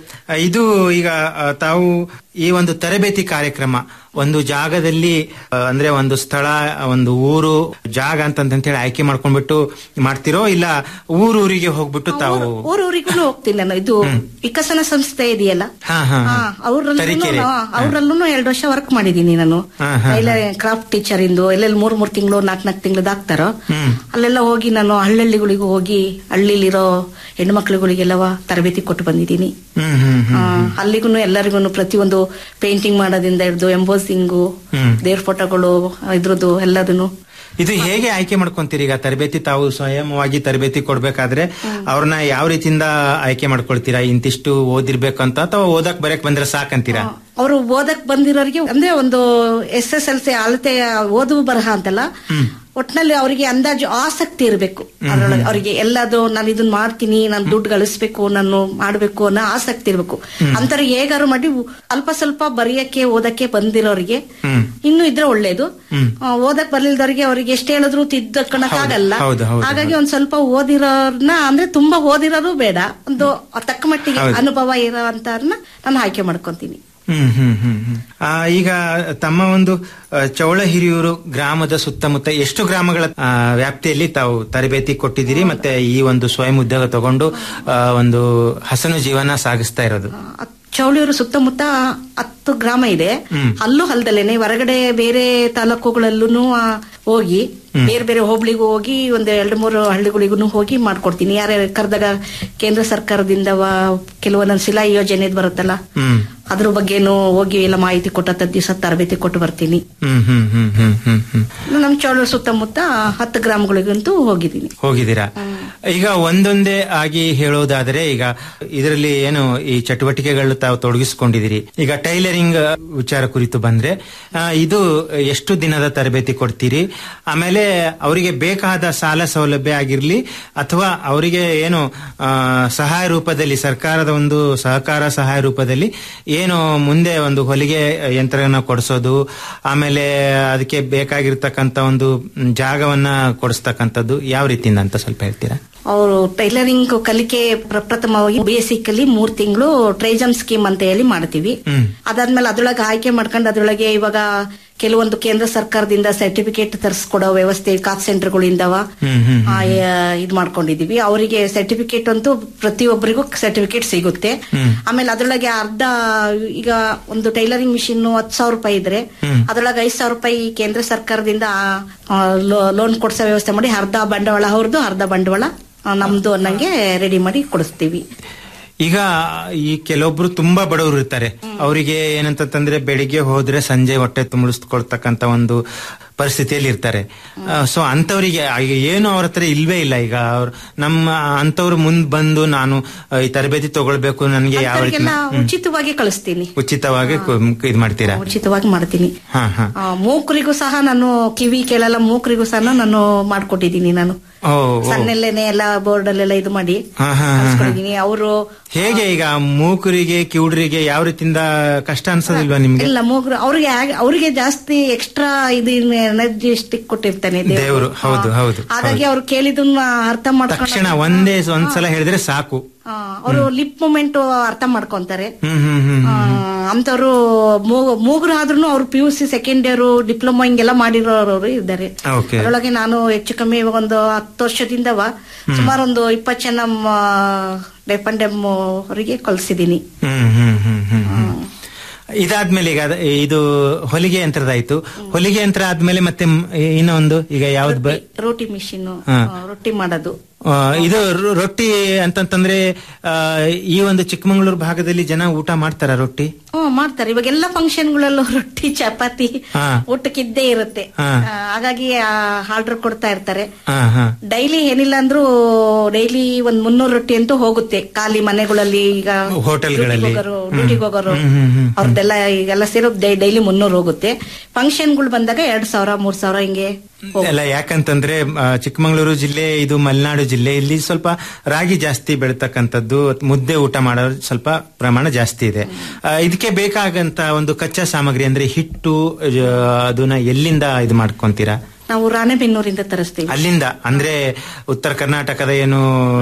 ಇದು ಈಗ ಆ, ತಾವು ಈ ಒಂದು ತರಬೇತಿ ಕಾರ್ಯಕ್ರಮ ಒಂದು ಜಾಗದಲ್ಲಿ ಆ, ಅಂದ್ರೆ ಒಂದು ಸ್ಥಳ ಒಂದು ಊರು ಜಾಗ ಅಂತ ಹೇಳಿ ಆಯ್ಕೆ ಮಾಡ್ಕೊಂಡ್ಬಿಟ್ಟು ಮಾಡ್ತಿರೋ ಇಲ್ಲ ಊರೂರಿಗೆ ಹೋಗ್ಬಿಟ್ಟು ತಾವು ಊರೂರಿಗೂ ಹೋಗ್ತೀನಿ ನಾನು ಇದು ವಿಕಸನ ಸಂಸ್ಥೆ ಇದೆಯಲ್ಲ ಹಾ ಹಾ ಹಾ. ಅವ್ರಲ್ಲೂ ತರೀಕೆರೆ. ಅವ್ರಲ್ಲೂ ಎರಡು ವರ್ಷ ವರ್ಕ್ ಮಾಡಿದೀನಿ ನಾನು ಹಾ, ಹಾ, ಇಲ್ಲ ಕ್ರಾಫ್ಟ್ ಟೀಚರ್ ಇಂದು ಎಲ್ಲೆಲ್ಲಿ ಮೂರ್ ಮೂರ್ ತಿಂಗಳು ನಾಲ್ಕ್ ನಾಲ್ಕು ತಿಂಗಳು ಹಾಕ್ತಾರೋ ಹ್ಮ್ ಅಲ್ಲೆಲ್ಲ ಹೋಗಿ ನಾನು ಹಳ್ಳಹಳ್ಳಿಗಳಿಗೂ ಹೋಗಿ ಹಳ್ಳಿಲಿರೋ ಹೆಣ್ಮಕ್ಳುಗಳಿಗೆಲ್ಲವ ತರಬೇತಿ ಕೊಟ್ಟು ಬಂದಿದ್ದೀನಿ ಹ್ಮ್ ಹ್ಮ್ ಹ್ಮ್ ಅಲ್ಲಿಗೂ ಎಲ್ಲರಿಗೂ ಪ್ರತಿಯೊಂದು ಪೇಂಟಿಂಗ್ ಮಾಡೋದ್ರಿಂದ ಹಿಡಿದು ಎಂಬೋಸಿಂಗು ಹ್ಮ್. ದೇವ್ರ ಫೋಟೋಗಳು ಇದ್ರದ್ದು ಎಲ್ಲದನ್ನು ಇದು ಹೇಗೆ ಆಯ್ಕೆ ಮಾಡ್ಕೊಂತೀರಿ ಈಗ ತರಬೇತಿ ತಾವು ಸ್ವಯಂವಾಗಿ ತರಬೇತಿ ಕೊಡ್ಬೇಕಾದ್ರೆ ಅವ್ರನ್ನ ಯಾವ ರೀತಿಯಿಂದ ಆಯ್ಕೆ ಮಾಡ್ಕೊಳ್ತೀರಾ ಇಂತಿಷ್ಟು ಓದಿರ್ಬೇಕು ಅಂತ ಅಥವಾ ಓದಕ್ ಬರಕ್ ಬಂದ್ರೆ ಸಾಕಂತೀರಾ ಅವರು ಓದಕ್ ಬಂದಿರೋರಿಗೆ ಅಂದ್ರೆ ಒಂದು ಎಸ್ ಎಸ್ ಎಲ್ ಸಿ ಅಳತೆ ಓದು ಬರಹ ಅಂತಲ್ಲ ಒಟ್ನಲ್ಲಿ ಅವರಿಗೆ ಅಂದಾಜು ಆಸಕ್ತಿ ಇರಬೇಕು ಅದ್ರೊಳಗೆ ಅವರಿಗೆ ಎಲ್ಲದು ನಾನು ಇದನ್ನ ಮಾಡ್ತೀನಿ ನಾನು ದುಡ್ಡು ಗಳಿಸ್ಬೇಕು ನಾನು ಮಾಡ್ಬೇಕು ಅನ್ನೋ ಆಸಕ್ತಿ ಇರಬೇಕು ಅಂತರ ಹೇಗಾರು ಮಾಡಿ ಅಲ್ಪ ಸ್ವಲ್ಪ ಬರೆಯಕ್ಕೆ ಓದಕ್ಕೆ ಬಂದಿರೋರಿಗೆ ಹ್ಮ್ ಇನ್ನು ಇದ್ರೆ ಒಳ್ಳೇದು ಹ್ಮ್. ಆ, ಓದಕ್ ಬರ್ಲಿಲ್ದವ್ರಿಗೆ ಅವ್ರಿಗೆ ಎಷ್ಟು ಹೇಳಿದ್ರು ತಿದ್ದಕ್ಕಣಕ್ಕಾಗಲ್ಲ ಹೌದು, ಹೌದು, ಹಾಗಾಗಿ ಒಂದ್ ಸ್ವಲ್ಪ ಓದಿರೋರ್ನ ಅಂದ್ರೆ ತುಂಬಾ ಓದಿರೋದು ಬೇಡ ಒಂದು ತಕ್ಕ ಮಟ್ಟಿಗೆ ಹೌದು. ಅನುಭವ ಇರೋ ಅಂತವ್ರನ್ನ ನಾನು ಆಯ್ಕೆ ಮಾಡ್ಕೊಂತೀನಿ ಹ್ಮ್ ಹ್ಮ್ ಹ್ಮ್ ಹ್ಮ್. ಆ, ಈಗ ತಮ್ಮ ಒಂದು ಆ, ಚೌಳ ಹಿರಿಯೂರು ಗ್ರಾಮದ ಸುತ್ತಮುತ್ತ ಎಷ್ಟು ಗ್ರಾಮಗಳ ಆ, ವ್ಯಾಪ್ತಿಯಲ್ಲಿ ತಾವು ತರಬೇತಿ ಕೊಟ್ಟಿದ್ದೀರಿ ಮತ್ತೆ ಈ ಒಂದು ಸ್ವಯಂ ಉದ್ಯೋಗ ತಗೊಂಡು ಆ, ಒಂದು ಹಸನು ಜೀವನ ಸಾಗಿಸ್ತಾ ಇರೋದು ಚೌಳಿಯೂರು ಸುತ್ತಮುತ್ತ ಹತ್ತು ಗ್ರಾಮ ಇದೆ ಹ್ಮ್. ಅಲ್ಲೂ ಹಲ್ದಲ್ಲೇನೆ ಹೊರಗಡೆ ಬೇರೆ ತಾಲೂಕುಗಳಲ್ಲೂ ಹೋಗಿ ಬೇರೆ ಬೇರೆ ಹೋಬಳಿಗೂ ಹೋಗಿ ಒಂದ್ ಎರಡು ಮೂರು ಹಳ್ಳಿಗಳಿಗೂ ಹೋಗಿ ಮಾಡ್ಕೊಡ್ತೀನಿ ಯಾರ್ಯಾರು ಕರೆದಾಗ ಕೇಂದ್ರ ಸರ್ಕಾರದಿಂದ ವ- ಕೆಲವೊಂದೊಂದು ಶಿಲಾ ಯೋಜನೆ ಬರುತ್ತಲ್ಲ ಹ್ಮ್ ಅದ್ರ ಬಗ್ಗೆನೂ ಹೋಗಿ ಎಲ್ಲ ಮಾಹಿತಿ ಕೊಟ್ಟ ದಿವಸ ತರಬೇತಿ ಕೊಟ್ಟು ಬರ್ತೀನಿ ಹ್ಮ್ ಹ್ಮ್ ಹ್ಮ್ ಹ್ಮ್ ಹ್ಮ್ ಹ್ಮ್ ನಮ್ಮ ಚೌಳೂರು ಸುತ್ತಮುತ್ತ ಹತ್ತು ಗ್ರಾಮಗಳಿಗಂತೂ ಹೋಗಿದ್ದೀನಿ ಹೋಗಿದ್ದೀರಾ ಈಗ ಒಂದೊಂದೇ ಆಗಿ ಹೇಳೋದಾದ್ರೆ ಈಗ ಇದರಲ್ಲಿ ಏನು ಈ ಚಟುವಟಿಕೆಗಳು ತಾವು ತೊಡಗಿಸಿಕೊಂಡಿದ್ದೀರಿ ಈಗ ಟೈಲರಿಂಗ್ ವಿಚಾರ ಕುರಿತು ಬಂದ್ರೆ ಆ, ಇದು ಎಷ್ಟು ದಿನದ ತರಬೇತಿ ಕೊಡ್ತೀರಿ ಆಮೇಲೆ ಅವರಿಗೆ ಬೇಕಾದ ಸಾಲ ಸೌಲಭ್ಯ ಆಗಿರ್ಲಿ ಅಥವಾ ಅವರಿಗೆ ಏನು ಆ, ಸಹಾಯ ರೂಪದಲ್ಲಿ ಸರ್ಕಾರದ ಒಂದು ಸಹಕಾರ ಸಹಾಯ ರೂಪದಲ್ಲಿ ಏನು ಮುಂದೆ ಒಂದು ಹೊಲಿಗೆ ಯಂತ್ರನ ಕೊಡಿಸೋದು ಆಮೇಲೆ ಅದಕ್ಕೆ ಬೇಕಾಗಿರ್ತಕ್ಕಂಥ ಒಂದು ಮ್, ಜಾಗವನ್ನ ಕೊಡಿಸ್ತಕ್ಕಂಥದ್ದು ಯಾವ ರೀತಿಯಿಂದ ಅಂತ ಸ್ವಲ್ಪ ಹೇಳ್ತೀರಾ ಅವರು ಟೈಲರಿಂಗ್ ಕಲಿಕೆ ಪ್ರಪ್ರಥಮವಾಗಿ ಬಿ ಎಸ್ ಸಿ ಕಲಿ ಮೂರ್ ತಿಂಗಳು ಟ್ರೈಜಮ್ ಸ್ಕೀಮ್ ಅಂತ ಹೇಳಿ ಮಾಡ್ತೀವಿ ಹ್ಮ್ ಅದಾದ್ಮೇಲೆ ಅದ್ರೊಳಗೆ ಆಯ್ಕೆ ಮಾಡ್ಕೊಂಡು ಅದ್ರೊಳಗೆ ಇವಾಗ ಕೆಲವೊಂದು ಕೇಂದ್ರ ಸರ್ಕಾರದಿಂದ ಸರ್ಟಿಫಿಕೇಟ್ ತರಿಸ್ಕೊಡೋ ವ್ಯವಸ್ಥೆ ಕಾಪ್ ಸೆಂಟರ್ಗಳಿಂದವ ಹ್ಮ್ ಹ್ಮ್ ಆ, ಯ- ಇದ್ ಮಾಡ್ಕೊಂಡಿದೀವಿ ಅವರಿಗೆ ಸರ್ಟಿಫಿಕೇಟ್ ಅಂತೂ ಪ್ರತಿಯೊಬ್ಬರಿಗೂ ಸರ್ಟಿಫಿಕೇಟ್ ಸಿಗುತ್ತೆ ಹ್ಮ್. ಆಮೇಲೆ ಅದ್ರೊಳಗೆ ಅರ್ಧ ಈಗ ಒಂದು ಟೈಲರಿಂಗ್ ಮಿಷಿನ್ ಹತ್ತು ಸಾವಿರ ರೂಪಾಯಿ ಇದ್ರೆ ಹ್ಮ್. ಅದ್ರೊಳಗೆ ಐದ್ ಸಾವಿರ ರೂಪಾಯಿ ಕೇಂದ್ರ ಸರ್ಕಾರದಿಂದ ಲೋನ್ ಕೊಡ್ಸೋ ವ್ಯವಸ್ಥೆ ಮಾಡಿ ಅರ್ಧ ಬಂಡವಾಳ ಅವ್ರದ್ದು ಅರ್ಧ ಬಂಡವಾಳ ಆ, ನಮ್ದು ಅನ್ನಂಗೆ ರೆಡಿ ಮಾಡಿ ಕೊಡಿಸ್ತೀವಿ ಈಗ ಈ ಕೆಲವೊಬ್ರು ತುಂಬಾ ಬಡವರು ಇರ್ತಾರೆ ಅವರಿಗೆ ಏನಂತಂದ್ರೆ ಬೆಳಿಗ್ಗೆ ಹೋದ್ರೆ ಸಂಜೆ ಹೊಟ್ಟೆ ತುಂಬಿಸ್ಕೊಳ್ತಕ್ಕಂತ ಒಂದು ಪರಿಸ್ಥಿತಿಯಲ್ಲಿ ಇರ್ತಾರೆ ಸೊ ಅಂತವರಿಗೆ ಈಗ ಏನು ಅವ್ರ ಹತ್ರ ಇಲ್ವೇ ಇಲ್ಲ ಈಗ ಅವ್ರು ನಮ್ಮ ಅಂತವ್ರು ಮುಂದ್ ಬಂದು ನಾನು ಆ, ಈ ತರಬೇತಿ ತಗೊಳ್ಬೇಕು ನನಗೆ ಯಾವ ರೀತಿ ಅವ್ರಿಗೆಲ್ಲ ಉಚಿತವಾಗಿ ಕಳಿಸ್ತೀನಿ ಉಚಿತವಾಗಿ ಕು- ಇದ್ ಮಾಡ್ತೀರಾ ಉಚಿತವಾಗಿ ಮಾಡ್ತೀನಿ ಹಾ ಹಾ ಆ, ಮೂಕರಿಗೂ ಸಹ ನಾನು ಕಿವಿ ಕೇಳಲ್ಲ ಮೂಕರಿಗೂ ಸಹ ನಾನು ಮಾಡ್ಕೊಟ್ಟಿದ್ದೀನಿ ನಾನು ಓ ಓ. ಸಣ್ಣಲ್ಲೇನೆ ಎಲ್ಲ ಬೋರ್ಡ್ ಅಲ್ಲೆಲ್ಲ ಇದು ಮಾಡಿ ಹಾ ಹಾ ಹಾ, ಹಾ ಕಳ್ಸ್ಕೊಟ್ಟಿದ್ದೀನಿ ಅವರು ಹೇಗೆ ಈಗ ಮೂಕರಿಗೆ ಕಿವುಡರಿಗೆ ಯಾವ ರೀತಿಯಿಂದ ಕಷ್ಟ ಅನ್ಸೋದಿಲ್ವಾ ನಿಮ್ಗೆ ಇಲ್ಲ ಮೂಗರು ಅವ್ರಿಗೆ ಆಗ್- ಅವ್ರಿಗೆ ಜಾಸ್ತಿ ಎಕ್ಸ್ಟ್ರಾ ಇದು ಎನರ್ಜಿಸ್ಟಿಕ್ ಕೊಟ್ಟಿರ್ತಾನೆ ದೇವ್ರು, ಹೌದು, ಹೌದು, ಹಾಗಾಗಿ ಅವ್ರು ಕೇಳಿದನ್ನ ಅರ್ಥ ಮಾಡ್ಕೊಂಡು ತಕ್ಷಣ ಒಂದೇ ಒಂದ್ಸಲ ಹೇಳಿದ್ರೆ ಸಾಕು ಅವರು ಲಿಪ್ ಮೂಮೆಂಟ್ ಅರ್ಥ ಮಾಡ್ಕೊಂತಾರೆ ಹ್ಮ್ ಹ್ಮ್ ಹ್ಮ್ ಅಂತವ್ರು ಮೂಗರು ಆದ್ರೂ ಅವ್ರು P U C second year diploma ಹಿಂಗೆಲ್ಲ ಮಾಡಿರೋರು ಇದ್ದಾರೆ ಓಕೆ ಅದರೊಳಗೆ ನಾನು ಹೆಚ್ಚು ಕಮ್ಮಿ ಇವಾಗ ಒಂದು ಹತ್ತು ವರ್ಷದಿಂದವ ಸುಮಾರು ಒಂದು ಇಪ್ಪತ್ತು ಜನ ಡೆಪ್ ಅಂಡ್ ಡೆಮ್ ಅವರಿಗೆ ಕಳ್ಸಿದೀನಿ ಹ್ಮ್ ಹ್ಮ್ ಹ್ಮ್ ಹ್ಮ್ ಹ್ಮ್ ಇದಾದ್ಮೇಲೆ ಈಗ ಅದ- ಇದು ಹೊಲಿಗೆ ಯಂತ್ರದಾಯ್ತು ಹೊಲಿಗೆ ಯಂತ್ರ ಆದ್ಮೇಲೆ ಮತ್ತೆ ಮ್- ಇನ್ನೊಂದು ಈಗ ಯಾವ್ದು ಬ- ರೋಟಿ ಮಿಷಿನ್ ಹಾ. ರೊಟ್ಟಿ ಮಾಡೋದು ಆ, ಇದು ರೊ- ರೊಟ್ಟಿ ಅಂತಂತಂದ್ರೆ ಆ, ಈ ಒಂದು ಚಿಕ್ಕಮಗಳೂರು ಭಾಗದಲ್ಲಿ ಜನ ಊಟ ಮಾಡ್ತಾರ ರೊಟ್ಟಿ ಹ್ಮ್ ಮಾಡ್ತಾರೆ ಇವಾಗೆಲ್ಲ ಫಂಕ್ಷನ್ಗಳಲ್ಲೂ ರೊಟ್ಟಿ ಚಪಾತಿ ಹಾ. ಊಟಕ್ಕಿದ್ದೇ ಇರುತ್ತೆ ಹಾ. ಆ, ಹಾಗಾಗಿ ಆರ್ಡರ್ ಕೊಡ್ತಾ ಇರ್ತಾರೆ ಹಾ ಹಾ ಡೈಲಿ ಏನಿಲ್ಲ ಅಂದ್ರೂ ಡೈಲಿ ಒಂದ್ ಮುನ್ನೂರು ರೊಟ್ಟಿ ಅಂತೂ ಹೋಗುತ್ತೆ ಖಾಲಿ ಮನೆಗಳಲ್ಲಿ ಈಗ ಹೋಟೆಲ್ಗಳಲ್ಲಿ. ಡ್ಯೂಟಿಗೆ ಹೋಗೋರು ಹ್ಮ್, ಹ್ಮ್, ಹ್ಮ್. ಅವ್ರದ್ದೆಲ್ಲ ಈಗೆಲ್ಲ ಸೇರೋ ಡೈಲಿ ಮುನ್ನೂರು ಹೋಗುತ್ತೆ ಫಂಕ್ಷನ್ಗಳು ಬಂದಾಗ ಎರಡ್ ಸಾವಿರ ಮೂರ್ ಸಾವಿರ ಹಿಂಗೆ ಎಲ್ಲ ಯಾಕಂತಂದ್ರೆ ಆ, ಚಿಕ್ಕಮಗಳೂರು ಜಿಲ್ಲೆ ಇದು ಮಲೆನಾಡು ಜಿಲ್ಲೆ ಇಲ್ಲಿ ಸ್ವಲ್ಪ ರಾಗಿ ಜಾಸ್ತಿ ಬೆಳತಕ್ಕಂಥದ್ದು ಮುದ್ದೆ ಊಟ ಮಾಡೋರು ಸ್ವಲ್ಪ ಪ್ರಮಾಣ ಜಾಸ್ತಿ ಇದೆ ಆ, ಇದಕ್ಕೆ ಬೇಕಾಗಂತ ಒಂದು ಕಚ್ಚಾ ಸಾಮಗ್ರಿ ಅಂದ್ರೆ ಹಿಟ್ಟು ಆ, ಅದನ್ನ ಎಲ್ಲಿಂದ ಇದು ಮಾಡ್ಕೊಂತೀರಾ ನಾವು ರಾಣೆಬೆನ್ನೂರಿಂದ ತರಿಸ್ತೀವಿ ಅಲ್ಲಿಂದ ಅಂದ್ರೆ ಉತ್ತರ ಕರ್ನಾಟಕದ ಏನು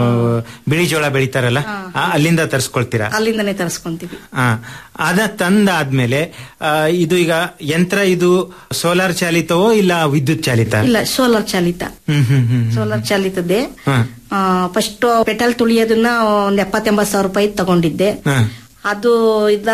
ಬಿಳಿ ಜೋಳ ಬೆಳಿತಾರಲ್ಲ ಆ, ಅಲ್ಲಿಂದ ತರಿಸ್ಕೊಳ್ತೀರಾ ಅಲ್ಲಿಂದನೇ ತರಿಸ್ಕೊಂತೀವಿ ಆ, ಅದ ತಂದಾದ್ಮೇಲೆ ಆ, ಇದು ಈಗ ಯಂತ್ರ ಇದು ಸೋಲಾರ್ ಚಾಲಿತವೋ ಇಲ್ಲ ವಿದ್ಯುತ್ ಚಾಲಿತ ಇಲ್ಲ ಸೋಲಾರ್ ಚಾಲಿತ ಹ್ಮ್ ಹ್ಮ್ ಹ್ಮ್ ಸೋಲಾರ್ ಚಾಲಿತದ್ದೇ ಹಾ ಫಸ್ಟ್ ಪೆಟಲ್ ತುಳಿಯೋದನ್ನ ಒಂದ್ ಎಪ್ಪತ್ತೆಂಬತ್ ಸಾವಿರ ರೂಪಾಯಿ ತಗೊಂಡಿದ್ದೆ ಹಾ ಅದು ಇದ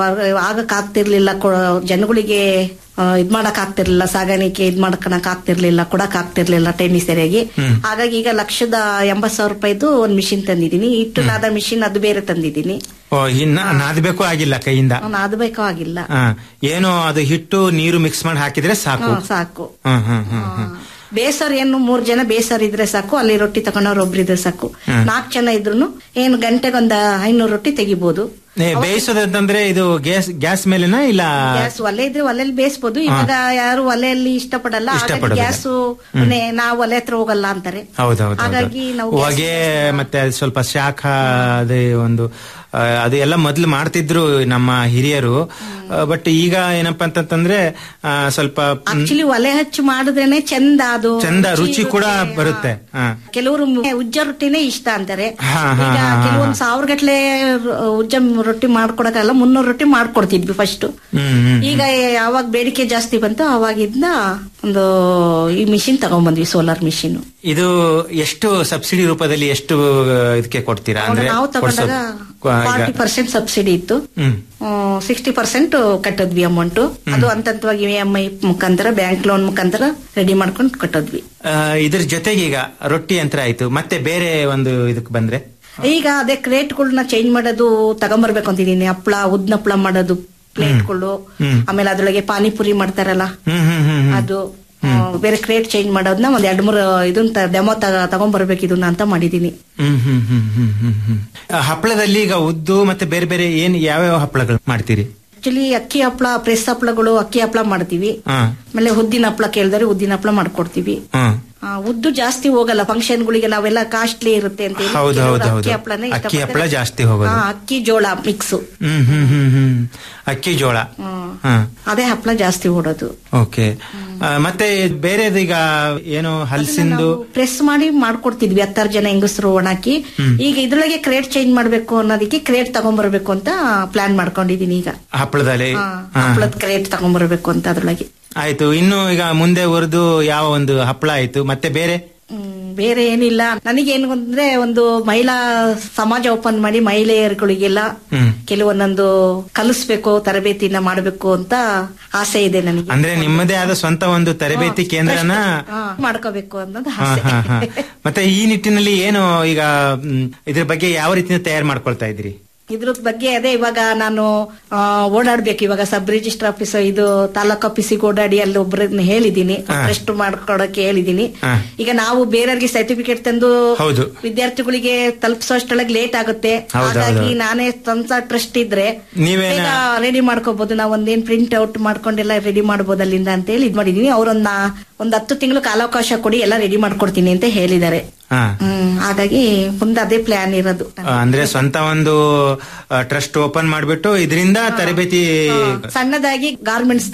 ಆಗಕ್ ಆಗ್ತಿರ್ಲಿಲ್ಲ ಕೊ- ಜನಗಳಿಗೆ ಆ, ಇದ್ ಮಾಡಕ್ ಆಗ್ತಿರ್ಲಿಲ್ಲ ಸಾಗಾಣಿಕೆ ಇದ್ ಮಾಡ್ಕೊಳಕ್ ಆಗ್ತಿರ್ಲಿಲ್ಲ ಕೊಡಕ್ ಆಗ್ತಿರ್ಲಿಲ್ಲ ಟೈಮಿಗೆ ಸರಿಯಾಗಿ ಹ್ಮ್. ಹಾಗಾಗಿ ಈಗ ಲಕ್ಷದ ಎಂಬತ್ ಸಾವಿರ ರೂಪಾಯಿದು ಒಂದ್ ಮಿಷಿನ್ ತಂದಿದ್ದೀನಿ ಇಟ್ಟು ನಾದ ಮಿಷಿನ್ ಅದು ಬೇರೆ ತಂದಿದ್ದೀನಿ ಓ ಇನ್ನ ನಾದಬೇಕು ಆಗಿಲ್ಲ ಕೈಯಿಂದ ನಾದಬೇಕೋ ಆಗಿಲ್ಲ ಆ, ಏನೋ ಅದು ಹಿಟ್ಟು ನೀರು ಮಿಕ್ಸ್ ಮಾಡಿ ಹಾಕಿದ್ರೆ ಸಾಕು ಹಾ, ಸಾಕು ಹ್ಮ್ ಹ್ಮ್ ಹ್ಮ್ ಹ್ಮ್ ಬೇಸರ್ ಏನು ಮೂರ್ ಜನ ಬೇಸರ್ ಇದ್ರೆ ಸಾಕು ಅಲ್ಲಿ ರೊಟ್ಟಿ ತಗೊಂಡವ್ರು ಒಬ್ರಿದ್ರೆ ಸಾಕು ಹ್ಮ್. ನಾಲ್ಕು ಜನ ಇದ್ರು ಏನು ಗಂಟೆಗೊಂದ ಐನೂರು ರೊಟ್ಟಿ ತೆಗಿಬಹುದು ಏ, ಬೇಯಿಸೋದಂತಂದ್ರೆ ಇದು ಗ್ಯಾಸ್ ಗ್ಯಾಸ್ ಮೇಲೆನಾ ಇಲ್ಲ ಗ್ಯಾಸ್ ಒಲೆ ಇದ್ರೆ ಒಲೆಯಲ್ಲಿ ಬೇಯಿಸಬಹುದು ಇವಾಗ ಯಾರು ಒಲೆಯಲ್ಲಿ ಇಷ್ಟಪಡಲ್ಲ ಹಾಗಾಗಿ ಇಷ್ಟಪಡೋದಿಲ್ಲ. ಗ್ಯಾಸು ಹ್ಮ್. ನಾವು ಒಲೆ ಹತ್ರ ಹೋಗಲ್ಲ ಅಂತಾರೆ ಹೌದೌದು ಹಾಗಾಗಿ ನಾವು gas ಹೊಗೆ ಮತ್ತೆ ಅದು ಸ್ವಲ್ಪ ಶಾಖ ಅದೇ ಒಂದು ಆ, ಅದು ಎಲ್ಲ ಮೊದ್ಲು ಮಾಡ್ತಿದ್ರು ನಮ್ಮ ಹಿರಿಯರು ಬಟ್ ಈಗ ಏನಪ್ಪಾ ಅಂತಂತಂದ್ರೆ ಆ, ಸ್ವಲ್ಪ ಮ್, ಆಕ್ಚುಲಿ ಒಲೆ ಹಚ್ಚಿ ಮಾಡಿದ್ರೇನೆ ಚಂದ ಅದು ಚಂದ ರುಚಿ ಕೂಡ ಬರುತ್ತೆ ಹಾ ಕೆಲವರು ಉಜ್ಜ ರೊಟ್ಟಿನೇ ಇಷ್ಟ ಅಂತಾರೆ ಹಾ, ಹಾ, ಈಗ ಹಾ, ಹಾ. ಕೆಲವೊಂದ್ ಸಾವಿರ ಗಟ್ಲೆ ಉಜ್ಜ ರೊಟ್ಟಿ ಮಾಡ್ಕೊಡಕಲ್ಲ ಮುನ್ನೂರು ರೊಟ್ಟಿ ಮಾಡ್ಕೊಡ್ತಿದ್ವಿ ಫಸ್ಟ್ ಹ್ಮ್ ಹ್ಮ್ ಈಗ ಯಾವಾಗ ಬೇಡಿಕೆ ಜಾಸ್ತಿ ಬಂತು ಅವಾಗಿಂದ ಒಂದು ಈ ಮಿಷಿನ್ ತಗೊಂಡ್ಬಂದ್ವಿ ಸೋಲಾರ್ ಮಿಷಿನ್ ಇದು ಎಷ್ಟು ಸಬ್ಸಿಡಿ ರೂಪದಲ್ಲಿ ಎಷ್ಟು ಇದಕ್ಕೆ ಕೊಡ್ತೀರಾ ಅಂದ್ರೆ ನಾವು ತಗೊಂಡಾಗ ಕೊಡ್ಸೋ- ಈಗ- ಫಾರ್ಟಿ ಪರ್ಸೆಂಟ್ ಸಬ್ಸಿಡಿ ಇತ್ತು ಹ್ಮ್ ಸಿಕ್ಸ್ಟಿ ಪರ್ಸೆಂಟ್ ಕಟ್ಟದ್ವಿ ಅಮೌಂಟ್ ಅದು ಹಂತವಾಗಿ ಇ ಎಂ ಐ ಮುಖಾಂತರ ಬ್ಯಾಂಕ್ ಲೋನ್ ಮುಖಾಂತರ ರೆಡಿ ಮಾಡ್ಕೊಂಡು ಕಟ್ಟದ್ವಿ ಆ, ಇದ್ರ ಜೊತೆಗೆ ಈಗ ರೊಟ್ಟಿ ಯಂತ್ರ ಆಯ್ತು ಮತ್ತೆ ಬೇರೆ ಒಂದು ಇದಕ್ಕೆ ಬಂದ್ರೆ ಈಗ ಅದೇ ಕ್ರೇಟ್ಗಳನ್ನ ಚೇಂಜ್ ಮಾಡೋದು ತಗೊಂಬರ್ಬೇಕು ಅಂತಿದೀನಿ ಹಪ್ಳ ಉದ್ನ ಹಪ್ಳ ಮಾಡೋದು ಪ್ಲೇಟ್ಗಳು ಹ್ಮ್. ಆಮೇಲೆ ಅದ್ರೊಳಗೆ ಪಾನಿಪುರಿ ಮಾಡ್ತಾರಲ್ಲ ಹ್ಮ್ ಹ್ಮ್ ಹ್ಮ್ ಹ್ಮ್. ಅದು ಆ, ಬೇರೆ ಕ್ರೇಟ್ ಚೇಂಜ್ ಮಾಡೋದನ್ನ ಒಂದ್ ಎರಡ್ ಮೂರು ಇದನ್ನ ಡೆಮೋ ತಗೊಂಬರ್ಬೇಕು ಇದನ್ನ ಅಂತ ಮಾಡಿದೀನಿ ಹ್ಮ್ ಹ್ಮ್ ಹ್ಮ್ ಹ್ಮ್ ಹ್ಮ್ ಹ್ಮ್ ಆ, ಹಪ್ಪಳದಲ್ಲಿ ಈಗ ಉದ್ದು ಮತ್ತೆ ಬೇರೆ ಬೇರೆ ಏನ್ ಯಾವ್ಯಾವ ಹಪ್ಪಳಗಳು ಮಾಡ್ತೀರಿ ಆಕ್ಚುಲಿ ಅಕ್ಕಿ ಹಪ್ಳ ಪ್ರೆಸ್ ಹಪ್ಳಗಳು ಅಕ್ಕಿ ಹಪ್ಳ ಮಾಡ್ತೀವಿ ಹಾ ಆಮೇಲೆ ಉದ್ದಿನ ಹಪ್ಳ ಕೇಳಿದ್ರೆ ಉದ್ದಿನ ಹಪ್ಳ ಮಾಡ್ಕೊಡ್ತೀವಿ ಹಾ ಆ, ಉದ್ದು ಜಾಸ್ತಿ ಹೋಗಲ್ಲ ಫಂಕ್ಷನ್ಗಳಿಗೆ ನಾವೆಲ್ಲ ಕಾಸ್ಟ್ಲಿ ಇರುತ್ತೆ ಅಂತ ಹೇಳಿ ಹೌದು ಕೆಲವ್ರು ಹೌದು ಹೌದು ಅಕ್ಕಿ ಹಪ್ಳನೇ ಅಕ್ಕಿ ಹಪ್ಪಳ ಇಷ್ಟಪಡ್ತಾರೆ. ಜಾಸ್ತಿ ಹೋಗೋದು ಹಾ, ಅಕ್ಕಿ ಜೋಳ ಮಿಕ್ಸ್ ಹ್ಮ್ ಹ್ಮ್ ಹ್ಮ್ ಹ್ಮ್ ಅಕ್ಕಿ ಜೋಳ ಹಾ ಅದೇ ಹಪ್ಳ ಜಾಸ್ತಿ ಓಡೋದು ಓಕೆ ಮತ್ತೆ ಬೇರೆದು ಈಗ ಏನು ಹಲಸಿಂದು ಪ್ರೆಸ್ ಮಾಡಿ ಮಾಡ್ಕೊಡ್ತಿದ್ವಿ ಹತ್ತಾರು ಜನ ಹೆಂಗಸರು ಒಣಾಕಿ ಹ್ಮ್. ಈಗ ಇದ್ರೊಳಗೆ ಕ್ರೇಟ್ ಚೇಂಜ್ ಮಾಡ್ಬೇಕು ಅನ್ನೋದಕ್ಕೆ ಕ್ರೇಟ್ ತಗೊಂಡ್ಬರ್ಬೇಕು ಅಂತ ಪ್ಲಾನ್ ಮಾಡ್ಕೊಂಡಿದೀನಿ ಈಗ ಹಪ್ಪಳದಲ್ಲಿ ಹಾ, ಹಾ. ಹಪ್ಳದ ಕ್ರೇಟ್ ತಗೊಂಡ್ಬರ್ಬೇಕು ಅಂತ ಅದ್ರೊಳಗೆ ಆಯ್ತು ಇನ್ನು ಈಗ ಮುಂದೆ ಉರಿದು ಯಾವ ಒಂದು ಹಪ್ಪಳ ಆಯ್ತು ಮತ್ತೆ ಬೇರೆ ಹ್ಮ್, ಬೇರೆ ಏನಿಲ್ಲ ನನಗೇನು ಅಂದ್ರೆ ಒಂದು ಮಹಿಳಾ ಸಮಾಜ ಓಪನ್ ಮಾಡಿ ಮಹಿಳೆಯರುಗಳಿಗೆಲ್ಲ ಹ್ಮ್ ಕೆಲವೊಂದೊಂದು ಕಲಿಸ್ಬೇಕು ತರಬೇತಿನ ಮಾಡಬೇಕು ಅಂತ ಆಸೆ ಇದೆ ನನಗೆ ಅಂದ್ರೆ ನಿಮ್ಮದೇ ಆದ ಸ್ವಂತ ಒಂದು ತರಬೇತಿ ಕೇಂದ್ರನ ಹಾ, ಮಾಡ್ಕೋಬೇಕು ಅನ್ನೋದು ಹಾ, ಆಸೆ ಹಾ, ಹಾ. ಮತ್ತೆ ಈ ನಿಟ್ಟಿನಲ್ಲಿ ಏನು ಈಗ ಮ್, ಇದ್ರ ಬಗ್ಗೆ ಯಾವ ರೀತಿಯ ತಯಾರು ಮಾಡ್ಕೊಳ್ತಾ ಇದ್ರಿ ಇದ್ರ ಬಗ್ಗೆ ಅದೇ ಇವಾಗ ನಾನು ಆ, ಓಡಾಡ್ಬೇಕು ಇವಾಗ ಸಬ್ ರಿಜಿಸ್ಟರ್ ಆಫೀಸ್ ಇದು ತಾಲೂಕ್ ಆಫೀಸಿಗೆ ಓಡಾಡಿ ಅಲ್ಲಿ ಒಬ್ಬರನ್ನ ಹೇಳಿದೀನಿ ಟೆಸ್ಟ್ ಮಾಡ್ಕೊಡಕ್ಕೆ ಹೇಳಿದೀನಿ ಹಾ. ಈಗ ನಾವು ಬೇರೆಯವ್ರಿಗೆ ಸರ್ಟಿಫಿಕೇಟ್ ತಂದು ಹೌದು ವಿದ್ಯಾರ್ಥಿಗಳಿಗೆ ತಲುಪಿಸೋಷ್ಟೊಳಗೆ ಲೇಟ್ ಆಗುತ್ತೆ ಹೌದು, ಹಾಗಾಗಿ ಹೌದು. ನಾನೇ ಸ್ವಂತ ಟ್ರಸ್ಟ್ ಇದ್ರೆ ನೀವೇನ- ರೆಡಿ ಮಾಡ್ಕೋಬಹುದು ನಾವು ಒಂದೇನ್ ಪ್ರಿಂಟ್ ಔಟ್ ಮಾಡ್ಕೊಂಡೆಲ್ಲ ರೆಡಿ ಮಾಡಬಹುದು ಅಲ್ಲಿಂದ ಅಂತ ಹೇಳಿ ಇದ್ ಮಾಡಿದೀನಿ ಅವ್ರೊಂದ ಒಂದ್ ಹತ್ತು ತಿಂಗಳು ಕಾಲಾವಕಾಶ ಕೊಡಿ ಎಲ್ಲ ರೆಡಿ ಮಾಡ್ಕೊಡ್ತೀನಿ ಅಂತ ಹೇಳಿದ್ದಾರೆ ಹಾ ಹ್ಮ್ ಹಾಗಾಗಿ ಮುಂದೆ ಅದೇ ಪ್ಲಾನ್ ಇರೋದು ಆ, ಅಂದ್ರೆ ಸ್ವಂತ ಒಂದು ಟ್ರಸ್ಟ್ ಓಪನ್ ಮಾಡ್ಬಿಟ್ಟು ಇದರಿಂದ ತರಬೇತಿ ಸಣ್ಣದಾಗಿ ಗಾರ್ಮೆಂಟ್ಸ್ ತರ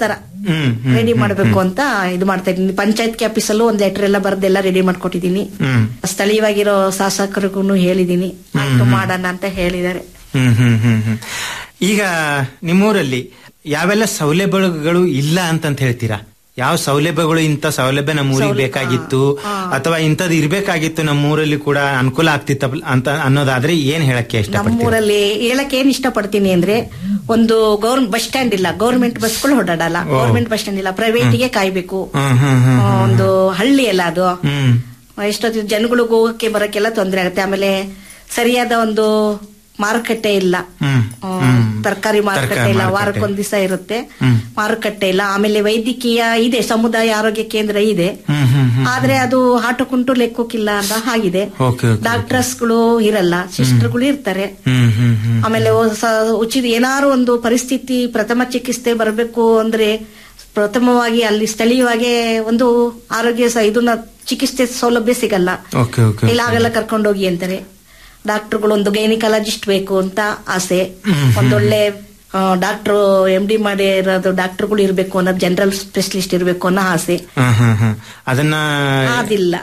ಹ್ಮ್ ಹ್ಮ್ ರೆಡಿ ಮಾಡಬೇಕು ಅಂತ ಇದು ಮಾಡ್ತಾ ಇದ್ದೀನಿ ಪಂಚಾಯತ್ ಆಫೀಸಲ್ಲೂ ಒಂದ್ ಲೆಟರ್ ಎಲ್ಲ ಬರ್ದೆಲ್ಲ ರೆಡಿ ಮಾಡ್ಕೊಟ್ಟಿದ್ದೀನಿ ಹ್ಮ್ ಸ್ಥಳೀಯವಾಗಿರೋ ಶಾಸಕರಿಗೂ ಹೇಳಿದೀನಿ ಆಯ್ತು ಮಾಡೋಣ ಅಂತ ಹೇಳಿದ್ದಾರೆ ಹ್ಮ್ ಹ್ಮ್ ಹ್ಮ್ ಹ್ಮ್ ಈಗ ನಿಮ್ಮೂರಲ್ಲಿ ಯಾವೆಲ್ಲ ಸೌಲಭ್ಯಗಳು ಇಲ್ಲ ಅಂತಂತ ಹೇಳ್ತೀರಾ ಯಾವ ಸೌಲಭ್ಯಗಳು ಇಂಥ ಸೌಲಭ್ಯ ನಮ್ಮ ಊರಿಗೆ ಬೇಕಾಗಿತ್ತು ಅಥವಾ ಇಂಥದ್ದು ಇರ್ಬೇಕಾಗಿತ್ತು ನಮ್ಮ ಊರಲ್ಲಿ ಕೂಡ ಅನುಕೂಲ ಆಗ್ತಿತ್ತ ಅಂತ ಅನ್ನೋದಾದ್ರೆ ಏನ್ ಹೇಳಕ್ಕೆ ಇಷ್ಟಪಡ್ತೀರಾ ನಮ್ಮೂರಲ್ಲಿ ಹೇಳಕ್ ಏನ್ ಇಷ್ಟಪಡ್ತೀನಿ ಅಂದ್ರೆ ಒಂದು ಗೌರ್ ಬಸ್ ಸ್ಟ್ಯಾಂಡ್ ಇಲ್ಲ ಗೌರ್ಮೆಂಟ್ ಬಸ್ಗಳು ಓಡಾಡಲ್ಲ ಓ. ಗೌರ್ಮೆಂಟ್ ಬಸ್ ಸ್ಟ್ಯಾಂಡ್ ಇಲ್ಲ ಪ್ರೈವೇಟಿಗೆ ಕಾಯ್ಬೇಕು ಹ್ಮ್ ಹ್ಮ್ ಹ್ಮ್ ಆ, ಒಂದು ಹಳ್ಳಿ ಅಲ್ಲ ಅದು ಹ್ಮ್ ಎಷ್ಟೊತ್ತು ಜನಗಳಿಗೆ ಹೋಗಕ್ಕೆ ಬರಕ್ಕೆಲ್ಲ ತೊಂದರೆ ಆಗುತ್ತೆ ಆಮೇಲೆ ಸರಿಯಾದ ಒಂದು ಮಾರುಕಟ್ಟೆ ಇಲ್ಲ ಹ್ಮ್ ಆ, ತರಕಾರಿ ಮಾರುಕಟ್ಟೆ ತರಕಾರಿ ಇಲ್ಲ ಮಾರುಕಟ್ಟೆ. ವಾರಕ್ಕೊಂದ್ ದಿವಸ ಇರುತ್ತೆ ಹ್ಮ್. ಮಾರುಕಟ್ಟೆ ಇಲ್ಲ ಆಮೇಲೆ ವೈದ್ಯಕೀಯ ಇದೆ ಸಮುದಾಯ ಆರೋಗ್ಯ ಕೇಂದ್ರ ಇದೆ ಹ್ಮ್ ಹ್ಮ್ ಹ್ಮ್ ಆದ್ರೆ ಅದು ಹಾಟುಕುಂಟು ಲೆಕ್ಕಕ್ಕಿಲ್ಲ ಅಂತ ಆಗಿದೆ ಓಕೆ ಓಕೆ ಡಾಕ್ಟರ್ಸ್ಗಳು ಇರಲ್ಲ ಸಿಸ್ಟರ್ಗಳು ಇರ್ತಾರೆ ಹ್ಮ್ ಹ್ಮ್ ಹ್ಮ್ ಆಮೇಲೆ ಹೊಸ ಉಚಿತ ಏನಾರು ಒಂದು ಪರಿಸ್ಥಿತಿ ಪ್ರಥಮ ಚಿಕಿತ್ಸೆ ಬರಬೇಕು ಅಂದ್ರೆ ಪ್ರಥಮವಾಗಿ ಅಲ್ಲಿ ಸ್ಥಳೀಯವಾಗಿ ಒಂದು ಆರೋಗ್ಯ ಸ- ಇದನ್ನ ಚಿಕಿತ್ಸೆ ಸೌಲಭ್ಯ ಸಿಗಲ್ಲ ಓಕೆ ಓಕೆ ಇಲ್ಲ ಆಗಲ್ಲ ಕರ್ಕೊಂಡೋಗಿ ಅಂತಾರೆ ಡಾಕ್ಟರ್ಗಳು ಒಂದು ಗೈನಿಕಾಲಜಿಸ್ಟ್ ಬೇಕು ಅಂತ ಆಸೆ ಹ್ಮ್. ಒಂದೊಳ್ಳೆ ಡಾಕ್ಟರ್ ಎಂ ಡಿ ಮಾಡಿರೋದು ಡಾಕ್ಟರ್ಗಳು ಇರ್ಬೇಕು ಅನ್ನೋ ಜನರಲ್ ಸ್ಪೆಷಲಿಸ್ಟ್ ಇರ್ಬೇಕು ಅನ್ನೋ ಆಸೆ ಹ್ಮ್ ಹ್ಮ್ ಹ್ಮ್ ಅದನ್ನ ಅದಿಲ್ಲ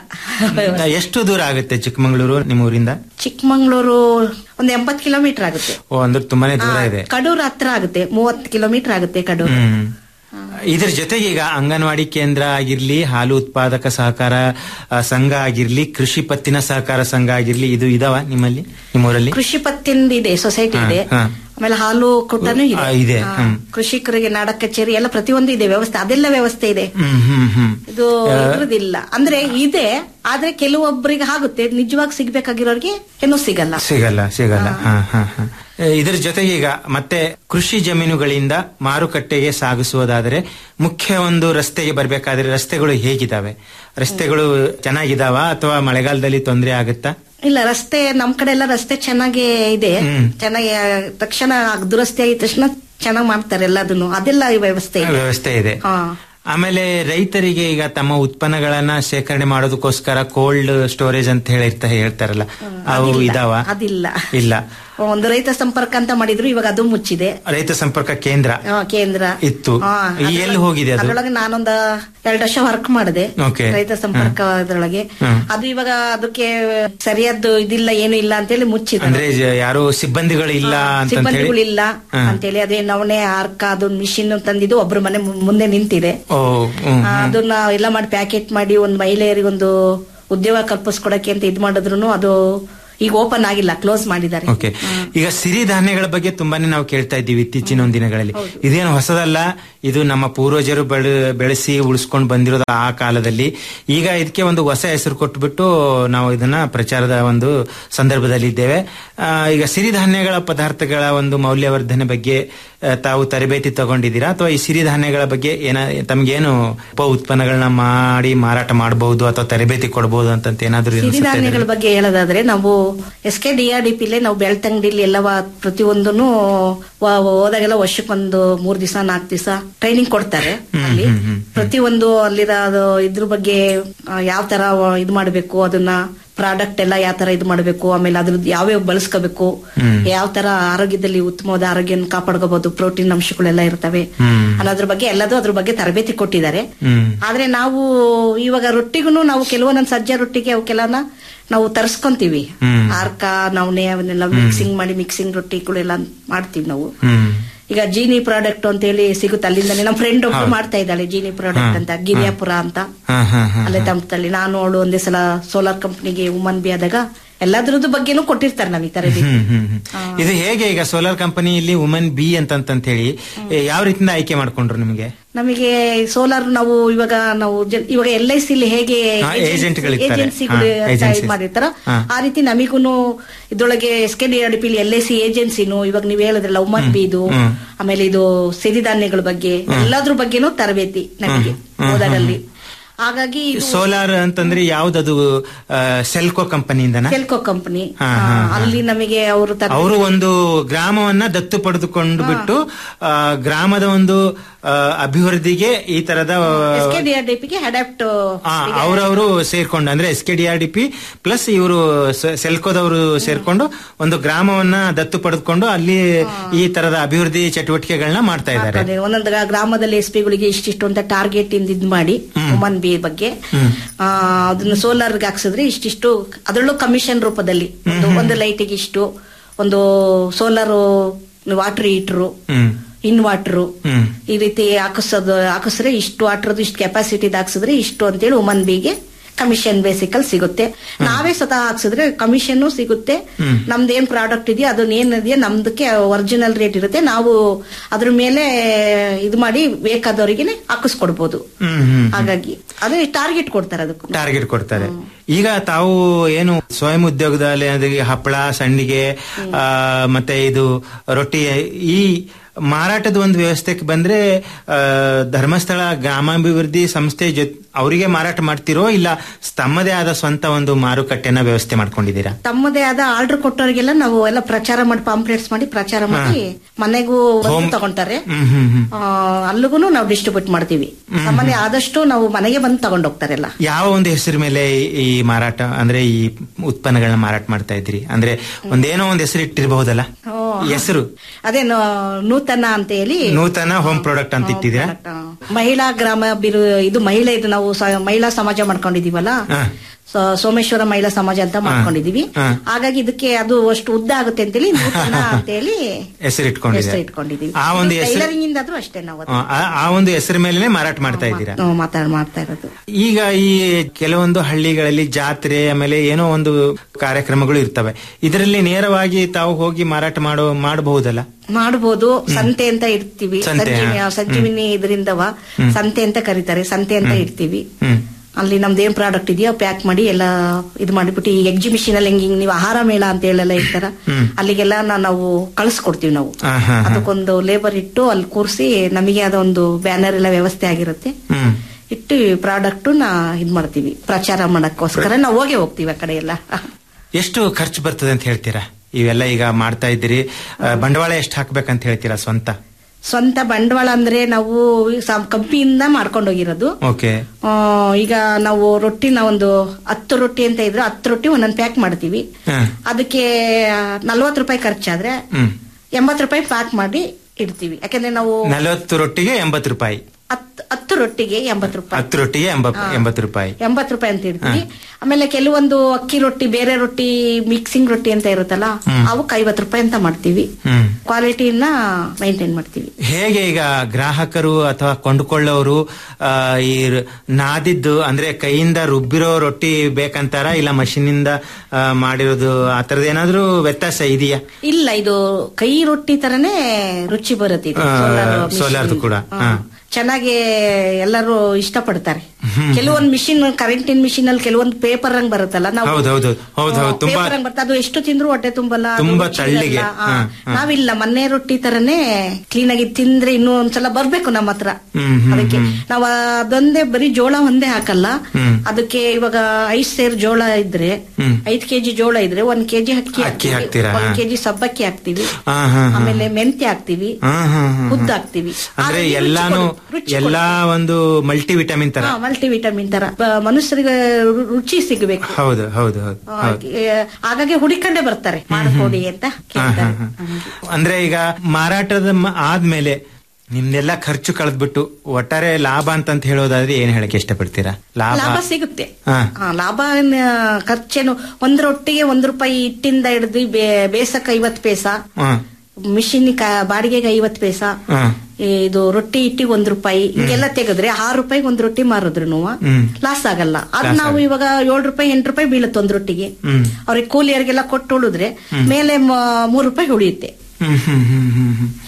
ಎಷ್ಟು ದೂರ ಆಗುತ್ತೆ ಚಿಕ್ಕಮಗಳೂರು ನಿಮ್ಮ ಊರಿಂದ ಚಿಕ್ಕಮಂಗ್ಳೂರು ಒಂದ್ ಎಂಬತ್ ಕಿಲೋಮೀಟರ್ ಆಗುತ್ತೆ ಓ ಅಂದ್ರೆ ತುಂಬಾನೇ ದೂರ ಇದೆ ಕಡೂರ್ ಹತ್ರ ಆಗುತ್ತೆ ಮೂವತ್ ಕಿಲೋಮೀಟರ್ ಆಗುತ್ತೆ ಕಡೂರ್ ಹ್ಮ್ ಇದ್ರ ಜೊತೆಗೆ ಈಗ ಅಂಗನವಾಡಿ ಕೇಂದ್ರ ಆಗಿರ್ಲಿ ಹಾಲು ಉತ್ಪಾದಕ ಸಹಕಾರ ಆ, ಸಂಘ ಆಗಿರ್ಲಿ ಕೃಷಿ ಪತ್ತಿನ ಸಹಕಾರ ಸಂಘ ಆಗಿರ್ಲಿ ಇದು ಇದಾವ ನಿಮ್ಮಲ್ಲಿ ನಿಮ್ಮೂರಲ್ಲಿ ಕೃಷಿ ಪತ್ತಿಂದ ಇದೆ ಸೊಸೈಟಿ ಹಾ, ಇದೆ ಹಾ. ಆಮೇಲೆ ಹಾಲು ಕೊಟ್ಟನು ಆ, ಇದೆ, ಹಾ. ಹ್ಮ್. ಕೃಷಿಕರಿಗೆ ನಾಡ ಕಚೇರಿ ಎಲ್ಲ ಪ್ರತಿಯೊಂದು ಇದೆ ವ್ಯವಸ್ಥೆ ಅದೆಲ್ಲ ವ್ಯವಸ್ಥೆ ಇದೆ ಹ್ಮ್ ಹ್ಮ್ ಹ್ಮ್ ಇದು ಇದ್ರದಿಲ್ಲ ಅಂದ್ರೆ ಇದೆ ಆದ್ರೆ ಕೆಲವೊಬ್ಬರಿಗೆ ಆಗುತ್ತೆ ನಿಜವಾಗಿ ಸಿಗ್ಬೇಕಾಗಿರೋರಿಗೆ ಏನೂ ಸಿಗಲ್ಲ ಸಿಗಲ್ಲ ಸಿಗಲ್ಲ ಹಾ, ಹಾ, ಹಾ. ಏ, ಇದ್ರ ಜೊತೆಗೆ ಈಗ ಮತ್ತೆ ಕೃಷಿ ಜಮೀನುಗಳಿಂದ ಮಾರುಕಟ್ಟೆಗೆ ಸಾಗಿಸುವುದಾದರೆ ಮುಖ್ಯ ಒಂದು ರಸ್ತೆಗೆ ಬರ್ಬೇಕಾದ್ರೆ ರಸ್ತೆಗಳು ಹೇಗಿದಾವೆ ರಸ್ತೆಗಳು ಚೆನ್ನಾಗಿದಾವ ಅಥವಾ ಮಳೆಗಾಲದಲ್ಲಿ ತೊಂದರೆ ಆಗುತ್ತಾ ಇಲ್ಲ ರಸ್ತೆ ನಮ್ ಕಡೆ ಎಲ್ಲ ರಸ್ತೆ ಚೆನ್ನಾಗಿ ಇದೆ ಹ್ಮ್. ಚೆನ್ನಾಗಿ ಆ, ತಕ್ಷಣ ದುರಸ್ತಿ ಆಗಿದ ತಕ್ಷಣ ಚೆನ್ನಾಗಿ ಮಾಡ್ತಾರೆ ಎಲ್ಲದನ್ನು ಅದೆಲ್ಲ ಈ ವ್ಯವಸ್ಥೆ ಇದೆ ವ್ಯವಸ್ಥೆ ಇದೆ ಹಾ ಆಮೇಲೆ ರೈತರಿಗೆ ಈಗ ತಮ್ಮ ಉತ್ಪನ್ನಗಳನ್ನ ಶೇಖರಣೆ ಮಾಡೋದಕ್ಕೋಸ್ಕರ ಕೋಲ್ಡ್ ಸ್ಟೋರೇಜ್ ಅಂತ ಹೇಳಿರ್ತಾ ಹೇಳ್ತಾರಲ್ಲ ಅವು ಅದಿಲ್ಲ. ಇದಾವ ಅದಿಲ್ಲ ಇಲ್ಲ ಒಂದು ರೈತ ಸಂಪರ್ಕ ಅಂತ ಮಾಡಿದ್ರು ಇವಾಗ ಅದು ಮುಚ್ಚಿದೆ ರೈತ ಸಂಪರ್ಕ ಕೇಂದ್ರ ಆ, ಕೇಂದ್ರ ಇತ್ತು ಹಾ, ಈ ಅದ್ರೊಳಗೆ- ಎಲ್ಲಿ ಹೋಗಿದೆ ಅದು ಅದ್ರೊಳಗೆ ನಾನೊಂದ ಎರಡು ವರ್ಷ ವರ್ಕ್ ಮಾಡಿದೆ Okay. ರೈತ ಸಂಪರ್ಕ ಅದ್ರೊಳಗೆ ಹ್ಮ್. ಅದು ಇವಾಗ ಅದಕ್ಕೆ ಸರಿಯಾದ ಇದಿಲ್ಲ ಏನು ಇಲ್ಲ ಅಂತೇಳಿ ಮುಚ್ಚಿದೆ ಅಂದ್ರೆ ಜ- ಯಾರು ಸಿಬ್ಬಂದಿಗಳು ಇಲ್ಲ ಅಂತ ಹೇಳಿ ಸಿಬ್ಬಂದಿಗಳಿಲ್ಲ ಹಾ. ಅಂತೇಳಿ ಅದೇ ನವಣೆ ಆರ್ಕ ಅದು ಮಿಷಿನ್ ತಂದಿದ್ದು ಒಬ್ರು ಮನೆ ಮು- ಮುಂದೆ ನಿಂತಿದೆ ಓ ಹ್ಮ್, ಆ, ಅದನ್ನ ಎಲ್ಲ ಮಾಡಿ ಪ್ಯಾಕೆಟ್ ಮಾಡಿ ಒಂದು ಮಹಿಳೆಯರಿಗೆ ಒಂದು ಉದ್ಯೋಗ ಕಲ್ಪಿಸ್ಕೊಡಕ್ಕೆ ಅಂತ ಇದ್ ಮಾಡಿದ್ರು ಅದು ಈಗ ಓಪನ್ ಆಗಿಲ್ಲ ಕ್ಲೋಸ್ ಮಾಡಿದ್ದಾರೆ ಓಕೆ ಈಗ ಸಿರಿಧಾನ್ಯಗಳ ಬಗ್ಗೆ ತುಂಬಾನೇ ನಾವು ಕೇಳ್ತಾ ಇದ್ದೀವಿ ಇತ್ತೀಚಿನ ಒಂದು ದಿನಗಳಲ್ಲಿ ಇದೇನು ಹೊಸದಲ್ಲ ಇದು ನಮ್ಮ ಪೂರ್ವಜರು ಬೆಳೆ ಬೆಳೆಸಿ ಉಳಿಸ್ಕೊಂಡು ಬಂದಿರೋದು ಆ ಕಾಲದಲ್ಲಿ ಈಗ ಇದಕ್ಕೆ ಒಂದು ಹೊಸ ಹೆಸರು ಕೊಟ್ಬಿಟ್ಟು ನಾವು ಇದನ್ನ ಪ್ರಚಾರದ ಒಂದು ಸಂದರ್ಭದಲ್ಲಿ ಇದ್ದೇವೆ ಆ, ಈಗ ಸಿರಿಧಾನ್ಯಗಳ ಪದಾರ್ಥಗಳ ಒಂದು ಮೌಲ್ಯವರ್ಧನೆ ಬಗ್ಗೆ ಆ, ತಾವು ತರಬೇತಿ ತಗೊಂಡಿದ್ದೀರಾ ಅಥವಾ ಈ ಸಿರಿಧಾನ್ಯಗಳ ಬಗ್ಗೆ ಏನ ತಮ್ಗೇನು ಉಪ ಉತ್ಪನ್ನಗಳನ್ನ ಮಾಡಿ ಮಾರಾಟ ಮಾಡಬಹುದು ಅಥವಾ ತರಬೇತಿ ಕೊಡಬಹುದು ಅಂತ ಏನಾದ್ರು ಅನ್ಸುತ್ತೆ ಸಿರಿಧಾನ್ಯಗಳ ಬಗ್ಗೆ ಹೇಳೋದಾದ್ರೆ ನಾವು S K D R D ಪಿಲೆ ನಾವು ಬೆಳ್ತಂಗಡಿಲಿ ಎಲ್ಲ ಪ್ರತಿಯೊಂದನ್ನು ವ- ಹೋದಾಗೆಲ್ಲ ವರ್ಷಕ್ಕೊಂದು ಮೂರ್ ದಿವಸ ನಾಲ್ಕು ದಿವಸ ಟ್ರೈನಿಂಗ್ ಕೊಡ್ತಾರೆ ಅಲ್ಲಿ ಪ್ರತಿಯೊಂದು ಅಲ್ಲಿರೋ ಇದ್ರ ಬಗ್ಗೆ ಯಾವ ತರ ವ- ಇದ್ ಮಾಡ್ಬೇಕು ಅದನ್ನ ಪ್ರಾಡಕ್ಟ್ ಎಲ್ಲ ಯಾವ ತರ ಇದು ಮಾಡ್ಬೇಕು ಆಮೇಲೆ ಅದ್ರದ್ದು ಯಾವ್ಯಾವ ಬಳಸ್ಕೋಬೇಕು ಹ್ಮ್. ಯಾವ ತರ ಆರೋಗ್ಯದಲ್ಲಿ ಉತ್ತಮವಾದ ಆರೋಗ್ಯನ ಕಾಪಾಡ್ಕೋಬಹುದು ಪ್ರೋಟೀನ್ ಅಂಶಗಳೆಲ್ಲ ಇರ್ತವೆ ಹ್ಮ್. ಅನ್ನೋದ್ರ ಬಗ್ಗೆ ಎಲ್ಲದೂ ಅದ್ರ ಬಗ್ಗೆ ತರಬೇತಿ ಕೊಟ್ಟಿದ್ದಾರೆ ಹ್ಮ್ ಆದ್ರೆ ನಾವು ಇವಾಗ ರೊಟ್ಟಿಗೂ ನಾವು ಕೆಲವೊಂದೊಂದ್ ಸಜ್ಜೆ ರೊಟ್ಟಿಗೆ ಅವಕ್ಕೆಲ್ಲ ನಾವು ತರ್ಸ್ಕೊಂತೀವಿ ಹ್ಮ್. ಆರ್ಕ ನವಣೆ ಅವನ್ನೆಲ್ಲ ಮಿಕ್ಸಿಂಗ್ ಮಾಡಿ ಮಿಕ್ಸಿಂಗ್ ರೊಟ್ಟಿಗಳೆಲ್ಲ ಮಾಡ್ತೀವಿ ನಾವು ಹ್ಮ್ ಈಗ ಜೀನಿ ಪ್ರಾಡಕ್ಟ್ ಅಂತ ಹೇಳಿ ಸಿಗುತ್ತೆ ಅಲ್ಲಿಂದಾನೆ ನಮ್ಮ ಫ್ರೆಂಡ್ ಒಬ್ರು ಹೌದು. ಮಾಡ್ತಾ ಇದ್ದಾಳೆ ಜೀನಿ ಪ್ರಾಡಕ್ಟ್ ಹಾ. ಅಂತ ಗಿರಿಯಾಪುರ ಅಂತ ಹಾ ಹಾ ಹಾ ಅಲ್ಲೇ ತಮ್ಮಲ್ಲಿ ನಾನು ಅವಳು ಒಂದೇ ಸಲ ಸೋಲಾರ್ ಕಂಪ್ನಿಗೆ ವುಮನ್ ಬಿ ಆದಾಗ ಎಲ್ಲದ್ರದ್ದು ಬಗ್ಗೆನೂ ಕೊಟ್ಟಿರ್ತಾರೆ ನಮಗೆ ತರಬೇತಿ ಹ್ಮ್, ಹ್ಮ್, ಹ್ಮ್. ಇದು ಹೇಗೆ ಈಗ ಸೋಲಾರ್ ಕಂಪನಿಯಲ್ಲಿ ವುಮನ್ ಬಿ ಅಂತಂತ ಹೇಳಿ ಏ, ಯಾವ ರೀತಿಯಿಂದ ಆಯ್ಕೆ ಮಾಡ್ಕೊಂಡ್ರು ನಿಮಗೆ ನಮಗೆ ಸೋಲಾರ್ ನಾವು ಇವಾಗ ನಾವು ಜನ್- ಇವಾಗ ಎಲ್ ಐ ಸಿಲಿ ಹೇಗೆ ಹಾ, ಏಜೆಂಟ್ಗಳಿರ್ತಾರೆ. ಏಜೆನ್ಸಿಗಳು ಹಾ, ಏಜೆನ್ಸೀಸ್. ಮಾಡಿರ್ತಾರ ಹಾ. ಆ ರೀತಿ ನಮಿಗೂ ಇದ್ರೊಳಗೆ S K D R D P L I C ಏಜೆನ್ಸಿನು ಇವಾಗ ನೀವು ಹೇಳಿದ್ರಲ್ಲ ಉಮ್ಮತ್ ಬಿ ಇದು ಹ್ಮ್. ಆಮೇಲೆ ಇದು ಸಿರಿಧಾನ್ಯಗಳ ಬಗ್ಗೆ ಎಲ್ಲದ್ರ ಬಗ್ಗೆನೂ ತರಬೇತಿ ನಮಗೆ ಹ್ಮ್, ಹೋದಾಗಲ್ಲಿ ಹಾಗಾಗಿ ಇದು ಸೋಲಾರ್ ಅಂತಂದ್ರೆ ಯಾವ್ದದು ಆ, ಸೆಲ್ಕೋ ಕಂಪನಿಯಿಂದನ ಸೆಲ್ಕೋ ಕಂಪನಿ ಹಾ, ಹಾ, ಹಾ. ಅಲ್ಲಿ ನಮಗೆ ಅವರು ಅವರು ಒಂದು ಗ್ರಾಮವನ್ನ ದತ್ತು ಪಡೆದುಕೊಂಡು ಬಿಟ್ಟು ಆ, ಗ್ರಾಮದ ಒಂದು ಆ, ಅಭಿವೃದ್ಧಿಗೆ ಈ ತರದ S K D R D ಪಿಗೆ ಅಡಾಪ್ಟ್ ಅವರವರು ಸೇರ್ಕೊಂಡು ಅಂದ್ರೆ S K D R D P plus ಇವರು ಸೆಲ್ಕೋದವರು ಸೇರ್ಕೊಂಡು ಒಂದು ಗ್ರಾಮವನ್ನ ದತ್ತು ಪಡೆದುಕೊಂಡು ಅಲ್ಲಿ ಈ ತರದ ಅಭಿವೃದ್ಧಿ ಚಟುವಟಿಕೆಗಳನ್ನ ಮಾಡ್ತಾ ಇದ್ದಾರೆ ಒಂದೊಂದು ಗ್ರಾಮದಲ್ಲಿ ಎಸ್ ಪಿಗಳಿಗೆ ಇಷ್ಟಿಷ್ಟು ಅಂತ ಟಾರ್ಗೆಟ್ ಇಂದ ಇದ್ ಮಾಡಿ ಉಮನ್ ಬಿ ಬಗ್ಗೆ ಆ, ಅದನ್ನ ಸೋಲಾರ್ಗೆ ಹಾಕ್ಸಿದ್ರೆ ಇಷ್ಟಿಷ್ಟು ಅದರಲ್ಲೂ ಕಮಿಷನ್ ರೂಪದಲ್ಲಿ ಒಂದು ಒಂದು ಲೈಟಿಗೆ ಇಷ್ಟು ಒಂದು ಸೋಲಾರ್ ವಾಟರ್ ಹೀಟ್ರು ಇನ್ವಾಟ್ರು ಹ್ಮ್ ಈ ರೀತಿ ಹಾಕಿಸೋದು ಹಾಕಿಸ್ರೆ ಇಷ್ಟು ವಾಟರ್ದು ಇಷ್ಟು ಕೆಪಾಸಿಟಿ ಹಾಕ್ಸಿದ್ರೆ ಇಷ್ಟು ಅಂತೇಳಿ ಉಮನ್ ಬಿಗೆ ಕಮಿಷನ್ ಬೇಸಿಕಲ್ ಸಿಗುತ್ತೆ ನಾವೇ ಸ್ವತಃ ಹಾಕ್ಸಿದ್ರೆ ಕಮಿಷನ್ ಸಿಗುತ್ತೆ ಹ್ಮ್. ನಮ್ದೇನ್ ಪ್ರಾಡಕ್ಟ್ ಇದೆಯೋ ಅದನ್ನ ಏನಿದೆಯೋ ನಮ್ದಕ್ಕೆ ಒರಿಜಿನಲ್ ರೇಟ್ ಇರುತ್ತೆ ನಾವು ಅದ್ರ ಮೇಲೆ ಇದು ಮಾಡಿ ಬೇಕಾದವರಿಗೆ ಹಾಕಿಸ್ಕೊಡ್ಬೋದು ಹ್ಮ್ ಹ್ಮ್ ಹಾಗಾಗಿ ಅದು ಟಾರ್ಗೆಟ್ ಕೊಡ್ತಾರೆ ಅದಕ್ಕೂ ಟಾರ್ಗೆಟ್ ಕೊಡ್ತಾರೆ ಈಗ ತಾವು ಏನು ಸ್ವಯಂ ಉದ್ಯೋಗದಲ್ಲಿ ಅಂದ್ರೆ ಈ ಹಪ್ಪಳ ಸಂಡಿಗೆ ಆ, ಮತ್ತೆ ಇದು ರೊಟ್ಟಿ ಈ ಮಾರಾಟದ ಒಂದು ವ್ಯವಸ್ಥೆಗೆ ಬಂದ್ರೆ ಆ, ಧರ್ಮಸ್ಥಳ ಗ್ರಾಮಾಭಿವೃದ್ಧಿ ಸಂಸ್ಥೆ ಜೊತೆ ಅವರಿಗೆ ಮಾರಾಟ ಮಾಡ್ತಿರೋ ಇಲ್ಲ ತಮ್ಮದೇ ಆದ ಸ್ವಂತ ಒಂದು ಮಾರುಕಟ್ಟೆನ ವ್ಯವಸ್ಥೆ ಮಾಡ್ಕೊಂಡಿದ್ದೀರಾ ತಮ್ಮದೇ ಆದ ಆರ್ಡರ್ ಕೊಟ್ಟವರಿಗೆಲ್ಲ ನಾವು ಎಲ್ಲ ಪ್ರಚಾರ ಮಾಡಿ ಪಾಂಪ್ಲೆಟ್ಸ್ ಮಾಡಿ ಪ್ರಚಾರ ಮಾಡಿ ಮನೆಗೂ ಬಂದು Home- ತಗೊಂತಾರೆ ಹ್ಮ್ ಹ್ಮ್ ಹ್ಮ್ ಅಲ್ಲಿಗೂ ನಾವು ಡಿಸ್ಟ್ರಿಬ್ಯೂಟ್ ಮಾಡ್ತೀವಿ ಸಾಮಾನ್ಯ ಆದಷ್ಟು ನಾವು ಮನೆಗೆ ಬಂದು ತಗೊಂಡೋಗ್ತಾರೆ ಎಲ್ಲ ಯಾವ ಒಂದು ಹೆಸರು ಮೇಲೆ ಈ- ಈ ಮಾರಾಟ ಅಂದ್ರೆ ಈ ಉತ್ಪನ್ನಗಳನ್ನ ಮಾರಾಟ ಮಾಡ್ತಾ ಇದ್ರಿ ಅಂದ್ರೆ ಒಂದೇನೋ ಒಂದು ಹೆಸರು ಇಟ್ಟಿರಬಹುದಲ್ಲ ಹೆಸರು ಅದೇ ನೂ- ನೂತನ ಅಂತ ಹೇಳಿ ನೂತನ ಹೋಮ್ ಪ್ರಾಡಕ್ಟ್ ಅಂತ ಇಟ್ಟಿದ್ದೀರಾ ಮಹಿಳಾ ಗ್ರಾಮ ಬಿರು ಇದು ಮಹಿಳೆ ಇದು ನಾವು ಸ- ಮಹಿಳಾ ಸಮಾಜ ಮಾಡ್ಕೊಂಡಿದೀವಲ್ಲ ಹಾ. ಸೊ- ಸೋಮೇಶ್ವರ ಮಹಿಳಾ ಸಮಾಜ ಅಂತ ಮಾಡ್ಕೊಂಡಿದೀವಿ ಹಾ. ಹಾಗಾಗಿ ಇದಕ್ಕೆ ಅದು ಅಷ್ಟು ಉದ್ದ ಆಗುತ್ತೆ ಅಂತೇಳಿ ನೂತನ ಅಂತೇಳಿ ಹೆಸರು ಹೆಸರು ಇಟ್ಕೊಂಡಿದ್ದೀರಾ ಇಟ್ಕೊಂಡಿದೀವಿ ಆ ಒಂದು ಹೆಸರು ಟೈಲರಿಂಗ್ ಇಂದಾದ್ರೂ ಅಷ್ಟೇ ನಾವು ಅದು. ಆ ಆ ಒಂದು ಹೆಸರು ಮೇಲೆ ಮಾರಾಟ ಮಾಡ್ತಾ ಇದ್ದೀರಾ ನಾವು ಮಾತಾಡ್ ಮಾಡ್ತಾ ಇರೋದು ಈಗ ಈ ಕೆಲವೊಂದು ಹಳ್ಳಿಗಳಲ್ಲಿ ಜಾತ್ರೆ ಆಮೇಲೆ ಏನೋ ಒಂದು ಕಾರ್ಯಕ್ರಮಗಳು ಇರ್ತವೆ ಇದರಲ್ಲಿ ನೇರವಾಗಿ ತಾವು ಹೋಗಿ ಮಾರಾಟ ಮಾಡೋ ಮಾಡಬಹುದಲ್ಲ ಮಾಡ್ಬೋದು ಸಂತೆ ಅಂತ ಇಡ್ತೀವಿ ಸಂತೆ, ಸಂಜೀವಿನಿ ಹಾ. ಸಂಜೀವಿನಿ ಇದರಿಂದವ ಹ್ಮ್. ಸಂತೆ ಅಂತ ಕರೀತಾರೆ ಸಂತೆ ಅಂತ ಇಡ್ತೀವಿ ಹ್ಮ್ ಅಲ್ಲಿ ನಮ್ದು ಏನ್ ಪ್ರಾಡಕ್ಟ್ ಇದೆಯೋ ಪ್ಯಾಕ್ ಮಾಡಿ ಎಲ್ಲ ಇದು ಮಾಡಿಬಿಟ್ಟು ಈ ಎಕ್ಸಿಬಿಷನ್ ಅಲ್ಲಿ ಹೆಂಗ್ ಹಿಂಗ್ ನೀವು ಆಹಾರ ಮೇಳ ಅಂತ ಹೇಳೆಲ್ಲ ಇರ್ತಾರ ಹ್ಮ್. ಅಲ್ಲಿಗೆಲ್ಲ ನಾ- ನಾವು ಕಳಿಸ್ಕೊಡ್ತೀವಿ ನಾವು ಆ, ಹಾ, ಹಾ. ಅದಕ್ಕೊಂದು ಲೇಬರ್ ಇಟ್ಟು ಅಲ್ಲಿ ಕೂರಿಸಿ ನಮಗೆ ಅದೊಂದು ಬ್ಯಾನರ್ ಎಲ್ಲ ವ್ಯವಸ್ಥೆ ಆಗಿರುತ್ತೆ ಹ್ಮ್ ಇಟ್ಟು ಪ್ರಾಡಕ್ಟ್ ನಾ ಇದ್ ಮಾಡ್ತೀವಿ ಪ್ರಚಾರ ಮಾಡಕ್ಕೋಸ್ಕರ ನಾವು ಹೋಗೇ ಹೋಗ್ತೀವಿ ಆ ಕಡೆ ಎಲ್ಲ ಎಷ್ಟು ಖರ್ಚು ಬರ್ತದೆ ಅಂತ ಹೇಳ್ತೀರಾ ಇವೆಲ್ಲ ಈಗ ಮಾಡ್ತಾ ಇದ್ದೀರಿ ಆ, ಬಂಡವಾಳ ಎಷ್ಟು ಹಾಕ್ಬೇಕಂತ ಹೇಳ್ತೀರಾ ಸ್ವಂತ ಸ್ವಂತ ಬಂಡವಾಳ ಅಂದ್ರೆ ನಾವು ಕಂಪಿಯಿಂದ ಮಾಡ್ಕೊಂಡು ಹೋಗಿರೋದು ಓಕೆ ಆ, ಈಗ ನಾವು ರೊಟ್ಟಿನ ಒಂದು ಹತ್ತು ರೊಟ್ಟಿ ಅಂತ ಇದ್ರೆ ಹತ್ತು ರೊಟ್ಟಿ ಒಂದೊಂದು ಪ್ಯಾಕ್ ಮಾಡ್ತೀವಿ ಅದಕ್ಕೆ ನಲ್ವತ್ತು ರೂಪಾಯಿ ಖರ್ಚಾದ್ರೆ ಹ್ಮ್ ಎಂಬತ್ತು ರೂಪಾಯಿ ಪ್ಯಾಕ್ ಮಾಡಿ ಇಡ್ತೀವಿ ಯಾಕಂದ್ರೆ ನಾವು ನಲವತ್ತು ರೊಟ್ಟಿಗೆ ಎಂಬತ್ತು ರೂಪಾಯಿ ಹತ್ತು ಹತ್ತು ರೊಟ್ಟಿಗೆ ಎಂಬತ್ತು ರೂಪಾಯಿ ಹತ್ತು ರೊಟ್ಟಿಗೆ ಎಂಬ- ಹಾ. ಎಂಬತ್ತು ರೂಪಾಯಿ ಎಂಬತ್ತು ರೂಪಾಯಿ ಅಂತ ಇಡ್ತೀವಿ ಆಮೇಲೆ ಕೆಲವೊಂದು ಅಕ್ಕಿ ರೊಟ್ಟಿ ಬೇರೆ ರೊಟ್ಟಿ ಮಿಕ್ಸಿಂಗ್ ರೊಟ್ಟಿ ಅಂತ ಇರುತ್ತಲ್ಲ ಹ್ಮ್. ಅವಕ್ಕೆ ಐವತ್ತು ರೂಪಾಯಿ ಅಂತ ಮಾಡ್ತೀವಿ ಹ್ಮ್ ಕ್ವಾಲಿಟಿನ ಮೈಂಟೈನ್ ಮಾಡ್ತೀವಿ ಹೇಗೆ ಈಗ ಗ್ರಾಹಕರು ಅಥವಾ ಕೊಂಡುಕೊಳ್ಳೋರು ಆ, ಈ ರ- ನಾದಿದ್ದು ಅಂದ್ರೆ ಕೈಯಿಂದ ರುಬ್ಬಿರೋ ರೊಟ್ಟಿ ಬೇಕಂತಾರ ಇಲ್ಲ ಮಷೀನಿಂದ ಆ, ಮಾಡಿರೋದು ಆ ತರದ ಏನಾದ್ರೂ ವ್ಯತ್ಯಾಸ ಇದೆಯಾ ಇಲ್ಲ ಇದು ಕೈ ರೊಟ್ಟಿ ತರನೇ ರುಚಿ ಬರುತ್ತೆ ಇದು ಆ, solar machine. ಸೋಲಾರ್ದು ಕೂಡ ಹಾ. ಹಾ. ಚೆನ್ನಾಗಿ ಎಲ್ಲರೂ ಇಷ್ಟಪಡ್ತಾರೆ ಕೆಲವೊಂದು ಮಿಷಿನ್ ಕರೆಂಟಿನ ಮಿಷಿನ್ ಅಲ್ಲಿ ಕೆಲವೊಂದು ಪೇಪರ್ ಹಂಗ್ ಬರುತ್ತಲ್ಲ ನಾವು ಹೌದು ಹೌದು ಹೌದು ಹೌದು ತುಂಬಾ ಪೇಪರ್ ಹಂಗ್ ಬರುತ್ತೆ ಅದು ಎಷ್ಟು ತಿಂದ್ರು ಹೊಟ್ಟೆ ತುಂಬಲ್ಲ ಅದು ತುಂಬಾ ರುಚಿ ತಳ್ಳಿಗೆ. ಇರಲ್ಲ. ಹಾ. ಹಾ, ಹಾ. ನಾವಿಲ್ಲ ಮನೆ ರೊಟ್ಟಿ ತರನೇ ಕ್ಲೀನ್ ಆಗಿ ತಿಂದ್ರೆ ಇನ್ನೂ ಒಂದ್ಸಲ ಬರ್ಬೇಕು ನಮ್ಮ ಹತ್ರ ಹ್ಮ್ ಹ್ಮ್ ಅದಕ್ಕೆ ಹ್ಮ್ ನಾವು ಅದೊಂದೇ ಬರೀ ಜೋಳ ಒಂದೇ ಹಾಕಲ್ಲ ಹ್ಮ್. ಅದಕ್ಕೆ ಇವಾಗ ಐದ್ ಸೇರ್ ಜೋಳ ಇದ್ರೆ ಹ್ಮ್. ಐದ್ ಕೆಜಿ ಜೋಳ ಇದ್ರೆ ಒಂದ್ ಕೆಜಿ ಅಕ್ಕಿ ಅಕ್ಕಿ ಹಾಕ್ತೀವಿ ಹಾಕ್ತೀರಾ? ಒಂದ್ ಕೆಜಿ ಸಬ್ಬಕ್ಕಿ ಹಾಕ್ತಿವಿ ಹಾ, ಹಾ, ಹಾ. ಆಮೇಲೆ ಮೆಂತ್ಯ ಹಾಕ್ತಿವಿ ಹಾ, ಹಾ, ಹಾ, ಉದ್ದ ಹಾ. ಹಾಕ್ತಿವಿ ಅಂದ್ರೆ ಎಲ್ಲಾನು ಎಲ್ಲಾ ಒಂದು ಮಲ್ಟಿ ವಿಟಮಿನ್ ತರ ಮಲ್ಟಿ ವಿಟಮಿನ್ ತರ ಬ- ಮನುಷ್ಯರಿಗೆ ರು- ರುಚಿ ಸಿಗಬೇಕು ಹೌದು ಹೌದು ಹೌದು ಹೌದು ಹಾಗಾಗಿ ಹುಡಿಕೊಂಡೇ ಬರ್ತಾರೆ ಮಾಡ್ಕೊಡಿ ಅಂತ ಹಾ, ಹಾ, ಹಾ. ಅಂದ್ರೆ ಈಗ ಮಾರಾಟದ ಮ- ಆದ್ಮೇಲೆ ನಿಮ್ದೆಲ್ಲ ಖರ್ಚು ಕಳೆದ್ಬಿಟ್ಟು ಒಟ್ಟಾರೆ ಲಾಭ ಅಂತಂತ ಹೇಳೋದಾದ್ರೆ ಏನ್ ಹೇಳಕ್ ಇಷ್ಟಪಡ್ತೀರಾ ಲಾಭ ಲಾಭ ಸಿಗುತ್ತೆ ಹಾ. ಆ, ಲಾಭ ಏನ್, ಆ, ಖರ್ಚೇನು ಒಂದ್ ರೊಟ್ಟಿಗೆ ಒಂದ್ ರೂಪಾಯಿ ಹಿಟ್ಟಿಂದ ಹಿಡಿದು ಬೇಸಕ್ ಐವತ್ ಪೈಸ ಹಾ, ಮಿಷಿನ್ ಬಾಡಿಗೆಗೆ ಐವತ್ ಪೈಸ ಹಾ. ಇದು ರೊಟ್ಟಿ ಇಟ್ಟಿಗೆ ಒಂದ್ ರೂಪಾಯಿ ಹಿಂಗೆಲ್ಲ ತೆಗೆದ್ರೆ ಆರು ರೂಪಾಯಿ ಒಂದ್ ರೊಟ್ಟಿ ಮಾರಿದ್ರು ಹ್ಮ್. ಲಾಸ್ ಆಗಲ್ಲ ಅದು Loss ನಾವು ಇವಾಗ ಏಳು ರೂಪಾಯಿ ಎಂಟು ರೂಪಾಯಿ ಬೀಳುತ್ತೆ ಒಂದ್ ರೊಟ್ಟಿಗೆ ಹ್ಮ್. ಅವ್ರಿಗೆ ಕೂಲಿಯರಿಗೆಲ್ಲ ಕೊಟ್ಟು ಉಳಿದ್ರೆ ಹ್ಮ್. ಮೇಲೆ ಮ- ಮೂರು ರೂಪಾಯಿ ಉಳಿಯುತ್ತೆ ಹ್ಮ್, ಹ್ಮ್, ಹ್ಮ್, ಹ್ಮ್, ಹ್ಮ್.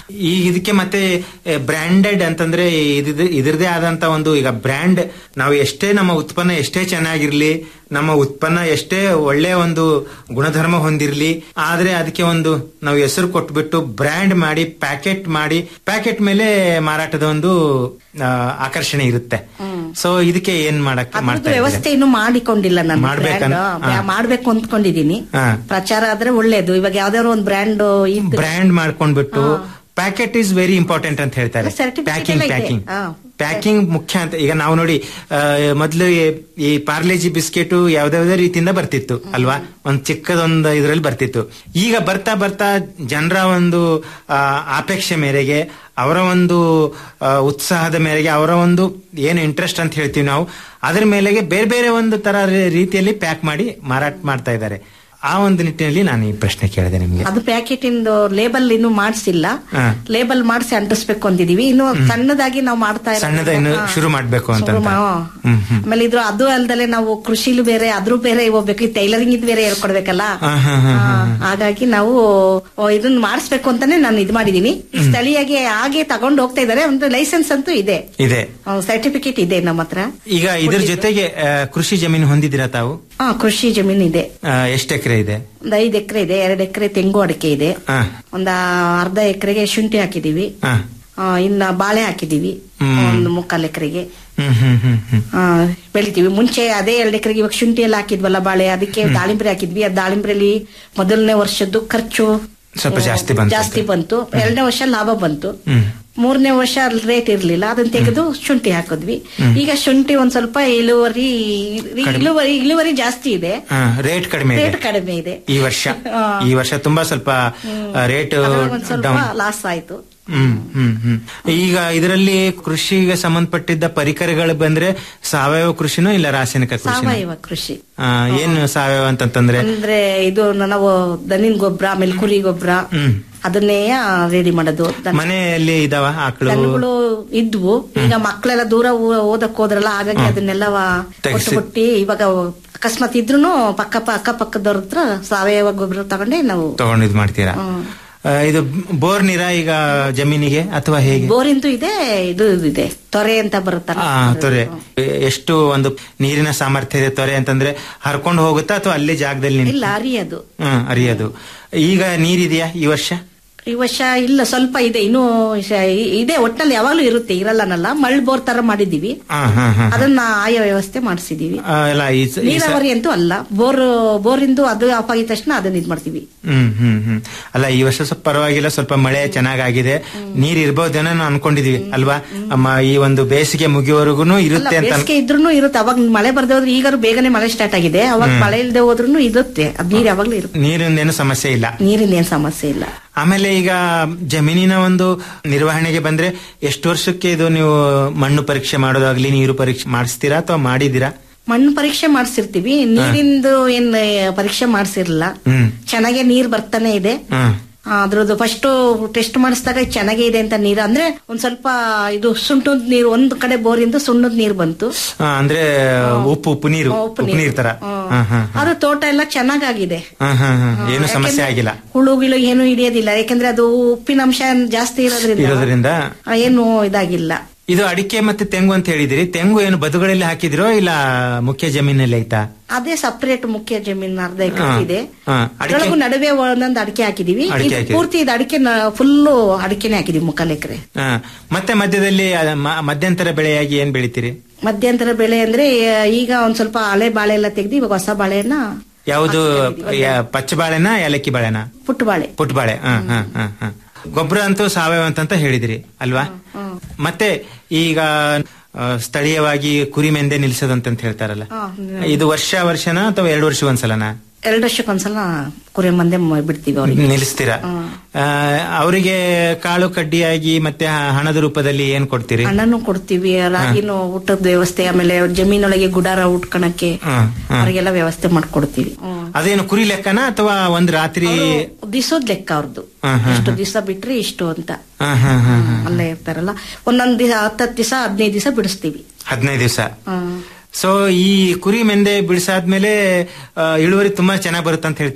ಈ ಇದಕ್ಕೆ ಮತ್ತೆ ಬ್ರ್ಯಾಂಡೆಡ್ ಅಂತಂದ್ರೆ ಇದ್- ಇದ್ರದೇ ಆದಂತ ಒಂದು ಈಗ ಬ್ರ್ಯಾಂಡ್ ನಾವು ಎಷ್ಟೇ ನಮ್ಮ ಉತ್ಪನ್ನ ಎಷ್ಟೇ ಚೆನ್ನಾಗಿರ್ಲಿ ನಮ್ಮ ಉತ್ಪನ್ನ ಎಷ್ಟೇ ಒಳ್ಳೆ ಒಂದು ಗುಣಧರ್ಮ ಹೊಂದಿರ್ಲಿ ಆದ್ರೆ ಅದಕ್ಕೆ ಒಂದು ನಾವು ಹೆಸರು ಕೊಟ್ಬಿಟ್ಟು ಬ್ರ್ಯಾಂಡ್ ಮಾಡಿ ಪ್ಯಾಕೆಟ್ ಮಾಡಿ ಪ್ಯಾಕೆಟ್ ಮೇಲೆ ಮಾರಾಟದ ಒಂದು ಆ, ಆಕರ್ಷಣೆ ಇರುತ್ತೆ ಸೊ ಇದಕ್ಕೆ ಏನ್ ಮಾಡಕ್ ಅದ್ರದ್ದು ಮಾಡ್ತಾ ಇದ್ದೀರಾ? ವ್ಯವಸ್ಥೆ ಇನ್ನು ಮಾಡಿಕೊಂಡಿಲ್ಲ ನಾನು ಮಾಡ್ಬೇಕನ್- brand, ಹಾ. ಮಾಡ್ಬೇಕು ಅಂದ್ಕೊಂಡಿದೀನಿ ಹಾ. ಪ್ರಚಾರ ಆದ್ರೆ ಒಳ್ಳೇದು ಇವಾಗ ಯಾವ್ದಾದ್ರು ಒಂದು ಬ್ರ್ಯಾಂಡ್ ಇದ್ದು ಬ್ರ್ಯಾಂಡ್ ಮಾಡ್ಕೊಂಡ್ಬಿಟ್ಟು ಪ್ಯಾಕೆಟ್ ಇಸ್ ವೆರಿ ಇಂಪಾರ್ಟೆಂಟ್ ಅಂತ ಹೇಳ್ತಾರೆ Certificate ಪ್ಯಾಕಿಂಗ್ ಎಲ್ಲ ಇದೆ. ಪ್ಯಾಕಿಂಗ್ ಹಾ. ಪ್ಯಾಕಿಂಗ್ ಮುಖ್ಯ ಅಂತ ಈಗ ನಾವು ನೋಡಿ ಆ, ಮೊದ್ಲು ಈ- ಈ ಪಾರ್ಲೇಜಿ ಬಿಸ್ಕೆಟ್ ಯಾವ್ದಾವ್ದೇ ರೀತಿಯಿಂದ ಬರ್ತಿತ್ತು ಅಲ್ವಾ ಒಂದ್ ಚಿಕ್ಕದೊಂದು ಇದ್ರಲ್ಲಿ ಬರ್ತಿತ್ತು ಈಗ ಬರ್ತಾ ಬರ್ತಾ ಜನರ ಒಂದು ಆ, ಅಪೇಕ್ಷೆ ಮೇರೆಗೆ ಅವರ ಒಂದು ಆ, ಉತ್ಸಾಹದ ಮೇರೆಗೆ ಅವರ ಒಂದು ಏನು ಇಂಟ್ರೆಸ್ಟ್ ಅಂತ ಹೇಳ್ತೀವಿ ನಾವು ಅದ್ರ ಮೇಲೆಗೆ ಬೇರೆ ಬೇರೆ ಒಂದು ತರ ರೀ- ರೀತಿಯಲ್ಲಿ ಪ್ಯಾಕ್ ಮಾಡಿ ಮಾರಾಟ ಮಾಡ್ತಾ ಇದ್ದಾರೆ ಆ ಒಂದು ನಿಟ್ಟಿನಲ್ಲಿ ನಾನು ಈ ಪ್ರಶ್ನೆ ಕೇಳಿದೆ ನಿಮ್ಗೆ ಅದು ಪ್ಯಾಕೆಟ್ ಇಂದು ಲೇಬಲ್ ಇನ್ನು ಮಾಡಿಸಿಲ್ಲ ಹಾ. ಲೇಬಲ್ ಮಾಡಿಸಿ ಅಂಟಿಸ್ಬೇಕು ಅಂದಿದೀವಿ ಇನ್ನು ಸಣ್ಣದಾಗಿ ನಾವು ಮಾಡ್ತಾ ಇರೋದು. ಸಣ್ಣದ ಇನ್ನು ಹಾ. ಶುರು ಮಾಡ್ಬೇಕು ಅಂತ ಶುರು ಮಾ- ಹ್ಮ್ ಹ್ಮ್ ಆಮೇಲೆ ಇದ್ರ ಅದು ಅಲ್ದಲೆ ನಾವು ಕೃಷಿಲು ಬೇರೆ ಅದ್ರ ಬೇರೆ ಹೋಗ್ಬೇಕು ಟೈಲರಿಂಗ್ ಇದ್ ಬೇರೆ ಹೇಳ್ಕೊಡ್ಬೇಕಲ್ಲ ಹಾ, ಹಾ, ಹಾ, ಹಾ, ಹಾಗಾಗಿ ನಾವು ಓ, ಇದನ್ನ ಮಾಡಿಸ್ಬೇಕು ಅಂತಾನೆ ನಾನು ಇದ್ ಮಾಡಿದೀನಿ ಈ ಸ್ಥಳೀಯಾಗಿ ಹಾಗೆ ತಗೊಂಡು ಹೋಗ್ತಾ ಇದಾರೆ ಒಂದು ಲೈಸೆನ್ಸ್ ಅಂತೂ ಇದೆ ಇದೆ ಸರ್ಟಿಫಿಕೇಟ್ ಇದೆ ನಮ್ಮ ಹತ್ರ ಈಗ ಇದ್ರ ಜೊತೆಗೆ ಆ, ಕೃಷಿ ಜಮೀನು ಹೊಂದಿದ್ದೀರಾ ತಾವು ಹಾ ಕೃಷಿ ಜಮೀನು ಇದೆ ಎಷ್ಟು ಎಕರೆ ಇದೆ ಒಂದ್ ಐದ್ ಎಕರೆ ಇದೆ ಎರಡ್ ಎಕರೆ ತೆಂಗು ಅಡಿಕೆ ಇದೆ ಹಾ ಒಂದ ಅರ್ಧ ಎಕರೆಗೆ ಶುಂಠಿ ಹಾಕಿದೀವಿ ಹಾ ಆ, ಇನ್ನ ಬಾಳೆ ಹಾಕಿದೀವಿ ಹ್ಮ್. ಒಂದು ಮುಕ್ಕಾಲ್ ಎಕರೆಗೆ ಹ್ಮ್ ಹ್ಮ್ ಹ್ಮ್ ಹ್ಮ್ ಆ, ಬೆಳಿತೀವಿ ಮುಂಚೆ ಅದೇ ಎರಡು ಎಕರೆಗೆ ಇವಾಗ ಶುಂಠಿ ಎಲ್ಲ ಹಾಕಿದ್ವಲ್ಲ ಬಾಳೆ ಅದಕ್ಕೆ ದಾಳಿಂಬ್ರೆ ಹಾಕಿದ್ವಿ ಆ ದಾಳಿಂಬ್ರೆಲಿ ಮೊದಲನೇ ವರ್ಷದ್ದು ಖರ್ಚು ಸ್ವಲ್ಪ ಜಾಸ್ತಿ ಬಂತು ಜಾಸ್ತಿ ಬಂತು ಎರಡನೇ ವರ್ಷ ಲಾಭ ಬಂತು ಹ್ಮ್ ಮೂರನೇ ವರ್ಷ ರೇಟ್ ಇರ್ಲಿಲ್ಲ ಅದನ್ನ ತೆಗೆದು ಶುಂಠಿ ಹಾಕಿದ್ವಿ ಈಗ ಶುಂಠಿ ಒಂದ್ ಸ್ವಲ್ಪ ಇಳುವರಿ ಇಳುವರಿ ಇಳುವರಿ ಜಾಸ್ತಿ ಇದೆ ಹಾ ರೇಟ್ ಕಡಿಮೆ ಇದೆ ರೇಟ್ ಕಡಿಮೆ ಇದೆ ಈ ವರ್ಷ ಹಾ. ಈ ವರ್ಷ ತುಂಬಾ ಸ್ವಲ್ಪ ರೇಟ್ ಅದ್ರಲ್ಲಿ ಒಂದ್ ಸ್ವಲ್ಪ ಡೌನ್ ಲಾಸ್ ಆಯ್ತು ಹ್ಮ್ ಹ್ಮ್ ಹ್ಮ್ ಈಗ ಇದರಲ್ಲಿ ಕೃಷಿಗೆ ಸಂಬಂಧಪಟ್ಟಿದ್ದ ಪರಿಕರಗಳು ಬಂದ್ರೆ ಸಾವಯವ ಕೃಷಿನೋ ಇಲ್ಲ ರಾಸಾಯನಿಕ ಕೃಷಿ ಸಾವಯವ ಕೃಷಿ ಏನು ಸಾವಯವ ಅಂತಂತಂದ್ರೆ ಅಂದ್ರೆ ಇದು ನಾವು ದನಿನ್ ಗೊಬ್ಬರ ಆಮೇಲೆ ಕುರಿ ಗೊಬ್ಬರ ಹ್ಮ್ ಅದನ್ನೇ ರೆಡಿ ಮಾಡೋದು ದನ- ಮನೆಯಲ್ಲಿ ಇದಾವ ಆಕಳು ದನಗಳು ಇದ್ವು ಈಗ ಮಕ್ಕಳೆಲ್ಲ ದೂರ ಓ- ಓದಕ್ ಹೋದ್ರಲ್ಲ ಹಾಗಾಗಿ ಅದನ್ನೆಲ್ಲ ತೆಗ್ಸಿ. ಕೊಟ್ಟು ಕೊಟ್ಟಿ ಇವಾಗ ಅಕಸ್ಮಾತ್ ಇದ್ರೂನು ಪಕ್ಕ ಅಕ್ಕ ಪಕ್ಕದವ್ರ ಹತ್ರ ಸಾವಯವ ಗೊಬ್ಬರ ತಗೊಂಡೆ ನಾವು ತಗೊಂಡು ಇದು ಮಾಡ್ತೀರಾ ಹ್ಮ್. ಆ, ಇದು ಬೋರ್ ನೀರ ಈಗ ಜಮೀನಿಗೆ ಅಥವಾ ಹೇಗೆ ಬೋರಿಂದು ಇದೆ ಇದು ಇದೆ ತೊರೆ ಅಂತ ಬರುತ್ತಲ್ಲ ಆ ತೊರೆ ಎಷ್ಟು ಒಂದು ನೀರಿನ ಸಾಮರ್ಥ್ಯ ಇದೆ ತೊರೆ ಅಂತಂದ್ರೆ ಹರ್ಕೊಂಡು ಹೋಗುತ್ತಾ ಅಥವಾ ಅಲ್ಲೇ ಜಾಗದಲ್ಲಿ ನಿಂತು ಇಲ್ಲ ಅರಿಯದು ಹ್ಮ್ ಅರಿಯೋದು ಈಗ ನೀರಿದೆಯಾ ಈ ವರ್ಷ ಈ ವರ್ಷ ಇಲ್ಲ ಸ್ವಲ್ಪ ಇದೆ ಇನ್ನು ಶ- ಇದೆ ಒಟ್ಟಲ್ಲಿ ಯಾವಾಗ್ಲೂ ಇರುತ್ತೆ ಇರಲ್ಲನಲ್ಲ ಮಳ್ ಬೋರ್ ತರ ಮಾಡಿದೀವಿ ಹಾ ಹಾ ಹಾ ಅದನ್ನ ಆಯಾ ವ್ಯವಸ್ಥೆ ಮಾಡಿಸಿದೀವಿ ಆ, ಎಲ್ಲ ಈ ಸ- ಈ ಸ- ನೀರಾವರಿ ಅಂತೂ ಅಲ್ಲ ಬೋರ್ ಬೋರಿಂದು ಅದು ಆಫ್ ಆಗಿದ ತಕ್ಷಣ ಅದನ್ನ ಇದ್ ಮಾಡ್ತೀವಿ ಹ್ಮ್ ಹ್ಮ್ ಹ್ಮ್ ಅಲ್ಲ ಈ ವರ್ಷ ಸ್ವಲ್ಪ ಪರವಾಗಿಲ್ಲ ಸ್ವಲ್ಪ ಮಳೆ ಚೆನ್ನಾಗಾಗಿದೆ ನೀರ್ ಇರ್ಬೋದೇನೋ ನಾವು ಅನ್ಕೊಂಡಿದೀವಿ ಅಲ್ವಾ ಅಮ್ಮ ಈ ಒಂದು ಬೇಸಿಗೆ ಮುಗಿಯೋವರೆಗೂ ಅಲ್ಲ ಇರುತ್ತೆ ಅಂತ ಬೇಸಿಗೆ ಇದ್ರೂ ಇರುತ್ತೆ ಅವಾಗ ಮಳೆ ಬರ್ದೇ ಹೋದ್ರೆ ಈಗಾರು ಬೇಗನೆ ಮಳೆ ಸ್ಟಾರ್ಟ್ ಆಗಿದೆ ಅವಾಗ ಮಳೆ ಇಲ್ಲದೆ ಹೋದ್ರೂ ಇರುತ್ತೆ ಅದ್ ನೀರ್ ಯಾವಾಗ್ಲೂ ಇರುತ್ತೆ ನೀರಿಂದೇನು ಸಮಸ್ಯೆ ಇಲ್ಲ ನೀರಿನ ಏನ್ ಸಮಸ್ಯೆ ಇಲ್ಲ ಆಮೇಲೆ ಈಗ ಜಮೀನಿನ ಒಂದು ನಿರ್ವಹಣೆಗೆ ಬಂದ್ರೆ ಎಷ್ಟು ವರ್ಷಕ್ಕೆ ಇದು ನೀವು ಮಣ್ಣು ಪರೀಕ್ಷೆ ಮಾಡೋದಾಗ್ಲಿ ನೀರು ಪರೀಕ್ಷೆ ಮಾಡಿಸ್ತೀರಾ ಅಥವಾ ಮಾಡಿದೀರಾ ಮಣ್ಣು ಪರೀಕ್ಷೆ ಮಾಡ್ಸಿರ್ತೀವಿ ನೀರಿಂದು ಏನ್ ಪರೀಕ್ಷೆ ಮಾಡ್ಸಿರ್ಲಿಲ್ಲ ಹ್ಮ್ ಚೆನ್ನಾಗೆ ನೀರ್ ಬರ್ತಾನೆ ಇದೆ ಹ್ಮ್ ಆ, ಅದ್ರದ್ದು ಫಸ್ಟ್ ಟೆಸ್ಟ್ ಮಾಡಿಸಿದಾಗ ಚೆನ್ನಾಗೇ ಇದೆ ಅಂತ ನೀರು ಅಂದ್ರೆ ಒಂದ್ ಸ್ವಲ್ಪ ಇದು ಸುಂಟದ ನೀರು ಒಂದ್ ಕಡೆ ಬೋರಿಂದ ಸುಣ್ಣದ ನೀರು ಬಂತು ಆ, ಅಂದ್ರೆ ಉಪ್ಪು ಉಪ್ಪು ನೀರು ಉಪ್ಪು ಉಪ್ಪು ನೀರು. ನೀರ್ ತರ ಹ್ಮ್. ಹಾ ಹಾ ಅದು ತೋಟ ಎಲ್ಲ ಚೆನ್ನಾಗಾಗಿದೆ ಹಾ ಹಾ ಹಾ ಏನು ಸಮಸ್ಯೆ ಆಗಿಲ್ಲ ಹುಳು ಗಿಳು ಏನು ಹಿಡಿಯೋದಿಲ್ಲ ಯಾಕಂದ್ರೆ ಅದು ಉಪ್ಪಿನ ಅಂಶ ಜಾಸ್ತಿ ಇರೋದ್ರಿಂದ ಇರೋದ್ರಿಂದ ಆ, ಏನು ಇದಾಗಿಲ್ಲ ಇದು ಅಡಿಕೆ ಮತ್ತೆ ತೆಂಗು ಅಂತ ಹೇಳಿದಿರಿ ತೆಂಗು ಏನು ಬದುಗಳಲ್ಲಿ ಹಾಕಿದಿರೋ ಇಲ್ಲ ಮುಖ್ಯ ಜಮೀನಲ್ಲಿ ಐತಾ ಅದೇ ಸಪರೇಟ್ ಮುಖ್ಯ ಜಮೀನ್ ಅರ್ಧ ಎಕರೆ ಹಾ. ಇದೆ ಹಾ, ಅಡಿಕೆ ಅದ್ರೊಳಗೂ ನಡುವೆ ಒಂದೊಂದು ಅಡಿಕೆ ಹಾಕಿದೀವಿ ಅಡಿಕೆ ಇದು ಹಾಕಿದ್ದೀವಿ. ಪೂರ್ತಿ ಇದು ಅಡಿಕೆ ಫುಲ್ಲು ಅಡಿಕೆನೆ ಹಾಕಿದೀವಿ ಮುಕ್ಕಾಲ್ ಎಕರೆ ಹಾ. ಮತ್ತೆ ಮಧ್ಯದಲ್ಲಿ ಆ, ಮ- ಮಧ್ಯಂತರ ಬೆಳೆಯಾಗಿ ಏನ್ ಬೆಳಿತೀರಿ ಮಧ್ಯಂತರ ಬೆಳೆ ಅಂದ್ರೆ ಆ, ಈಗ ಒಂದ್ ಸ್ವಲ್ಪ ಹಳೆ ಬಾಳೆ ಎಲ್ಲ ತೆಗ್ದು ಇವಾಗ ಹೊಸ ಬಾಳೆನ ಯಾವುದು ಯಾ- ಪಚ್ಚ ಬಾಳೆನಾ ಏಲಕ್ಕಿ ಬಾಳೆನಾ ಪುಟ್ಟ ಬಾಳೆ ಪುಟ್ ಬಾಳೆ ಹಾ ಹಾ ಹಾ ಹಾ ಗೊಬ್ಬರ ಅಂತೂ ಸಾವಯವ ಅಂತ ಹೇಳಿದಿರಿ ಅಲ್ವಾ ಮತ್ತೆ ಈಗ ಆ, ಸ್ಥಳೀಯವಾಗಿ ಕುರಿ ಮೆಂದೆ ನಿಲ್ಸೋದು ಅಂತ ಹೇಳ್ತಾರಲ್ಲ ಹಾ, ಇದು ವರ್ಷ ವರ್ಷನಾ ಅಥವಾ ಎರಡು ವರ್ಷ ಒಂದ್ಸಲನಾ ಎರಡು ವರ್ಷಕ್ಕೊಂದ್ಸಲ ಕುರಿ ಮಂದೆ ಮ- ಬಿಡ್ತೀವಿ ಅವ್ರಿಗೆ ನಿಲ್ಲಿಸ್ತೀರಾ ಆ, ಅವರಿಗೆ ಕಾಳು ಕಡ್ಡಿಯಾಗಿ ಮತ್ತೆ ಹ- ಹಣದ ರೂಪದಲ್ಲಿ ಏನ್ ಕೊಡ್ತೀರಿ ಹಣ್ಣನ್ನು ಕೊಡ್ತೀವಿ ರಾಗಿನೂ ಊಟದ ವ್ಯವಸ್ಥೆ ಆಮೇಲೆ ಜಮೀನೊಳಗೆ ಗುಡಾರ ಉಟ್ಕಣಕ್ಕೆ ಹಾ, ಹಾ. ಅವ್ರಿಗೆಲ್ಲ ವ್ಯವಸ್ಥೆ ಮಾಡ್ಕೊಡ್ತೀವಿ ಅದೇನು ಕುರಿ ಲೆಕ್ಕನಾ ಅಥವಾ ಒಂದ್ ರಾತ್ರಿ ದಿವಸದ ಲೆಕ್ಕ ಅವ್ರದ್ದು ಹಾ, ಹಾ, ಇಷ್ಟು ದಿವಸ ಬಿಟ್ರೆ ಇಷ್ಟು ಅಂತ ಹಾ, ಹಾ, ಹಾ, ಹಾ. ಅಲ್ಲೇ ಇರ್ತಾರಲ್ಲ ಒಂದೊಂದ್ ದಿವಸ ಹತ್ತತ್ತು ದಿವಸ ಹದಿನೈದು ದಿವಸ ಬಿಡಿಸ್ತೀವಿ ಹದಿನೈದು ದಿವಸ ಹ್ಮ್. ಸೊ ಈ ಕುರಿ ಮೆಂದೆ ಬಿಡಿಸಾದ್ಮೇಲೆ ಆ, ಇಳುವರಿ ತುಂಬಾ ಚೆನ್ನಾಗಿ ಬರುತ್ತೆ ಅಂತ ಹೇಳ್ತೀರಾ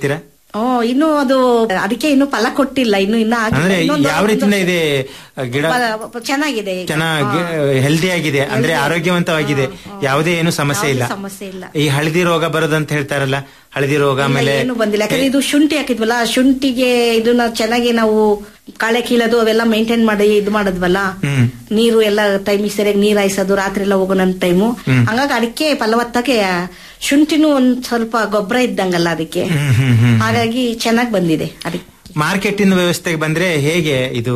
ಓ ಇನ್ನು ಅದು ಅದಕ್ಕೆ ಇನ್ನು ಫಲ ಕೊಟ್ಟಿಲ್ಲ ಇನ್ನು ಇನ್ನ ಆಗಿಲ್ಲ. ಅಂದ್ರೆ ಇನ್ನೊಂದು- ಯಾವ ರೀತಿಯಿಂದ ಇದೆ ಗಿಡ ಫಲ- ಚೆನ್ನಾಗಿದೆ ಈಗ. ಚೆನ್ನಾಗಿ ಹೆಲ್ದಿ ಆಗಿದೆ ಅಂದ್ರೆ ಆರೋಗ್ಯವಂತವಾಗಿದೆ ಯಾವುದೇ ಏನು ಸಮಸ್ಯೆ ಇಲ್ಲ ಯಾವುದೇ ಸಮಸ್ಯೆ ಇಲ್ಲ ಈ ಹಳದಿ ರೋಗ ಬರೋದಂತ ಹೇಳ್ತಾರಲ್ಲ ಹಳದಿ ರೋಗ ಇಲ್ಲ, ಆಮೇಲೆ ಏನು ಬಂದಿಲ್ಲ ಯಾಕಂದ್ರೆ ಇದು ಶುಂಠಿ ಹಾಕಿದ್ವಲ್ಲ ಆ ಶುಂಠಿಗೆ ಇದನ್ನ ಚೆನ್ನಾಗಿ ನಾವು ಕಾಳೆ ಕೀಳೋದು ಅವೆಲ್ಲ ಮೇಂಟೈನ್ ಮಾಡಿ ಇದು ಮಾಡಿದ್ವಲ್ಲ ಹ್ಮ್ ನೀರು ಎಲ್ಲ ಟೈಮಿಗೆ ಸರಿಯಾಗಿ ನೀರ್ ಹಾಯಿಸೋದು ರಾತ್ರಿ ಎಲ್ಲ ಹೋಗೋಣ ಟೈಮು ಹ್ಮ್. ಹಂಗಾಗಿ ಅದಕ್ಕೆ ಫಲವತ್ತಾಗೆ ಶುಂಠಿನೂ ಒಂದ್ ಸ್ವಲ್ಪ ಗೊಬ್ಬರ ಇದ್ದಂಗಲ್ಲ ಅದಕ್ಕೆ ಹ್ಮ್ ಹ್ಮ್ ಹ್ಮ್ ಹಾಗಾಗಿ ಚೆನ್ನಾಗ್ ಬಂದಿದೆ ಅದಕ್ಕೆ ಮಾರ್ಕೆಟಿನ ವ್ಯವಸ್ಥೆಗೆ ಬಂದ್ರೆ ಹೇಗೆ ಇದು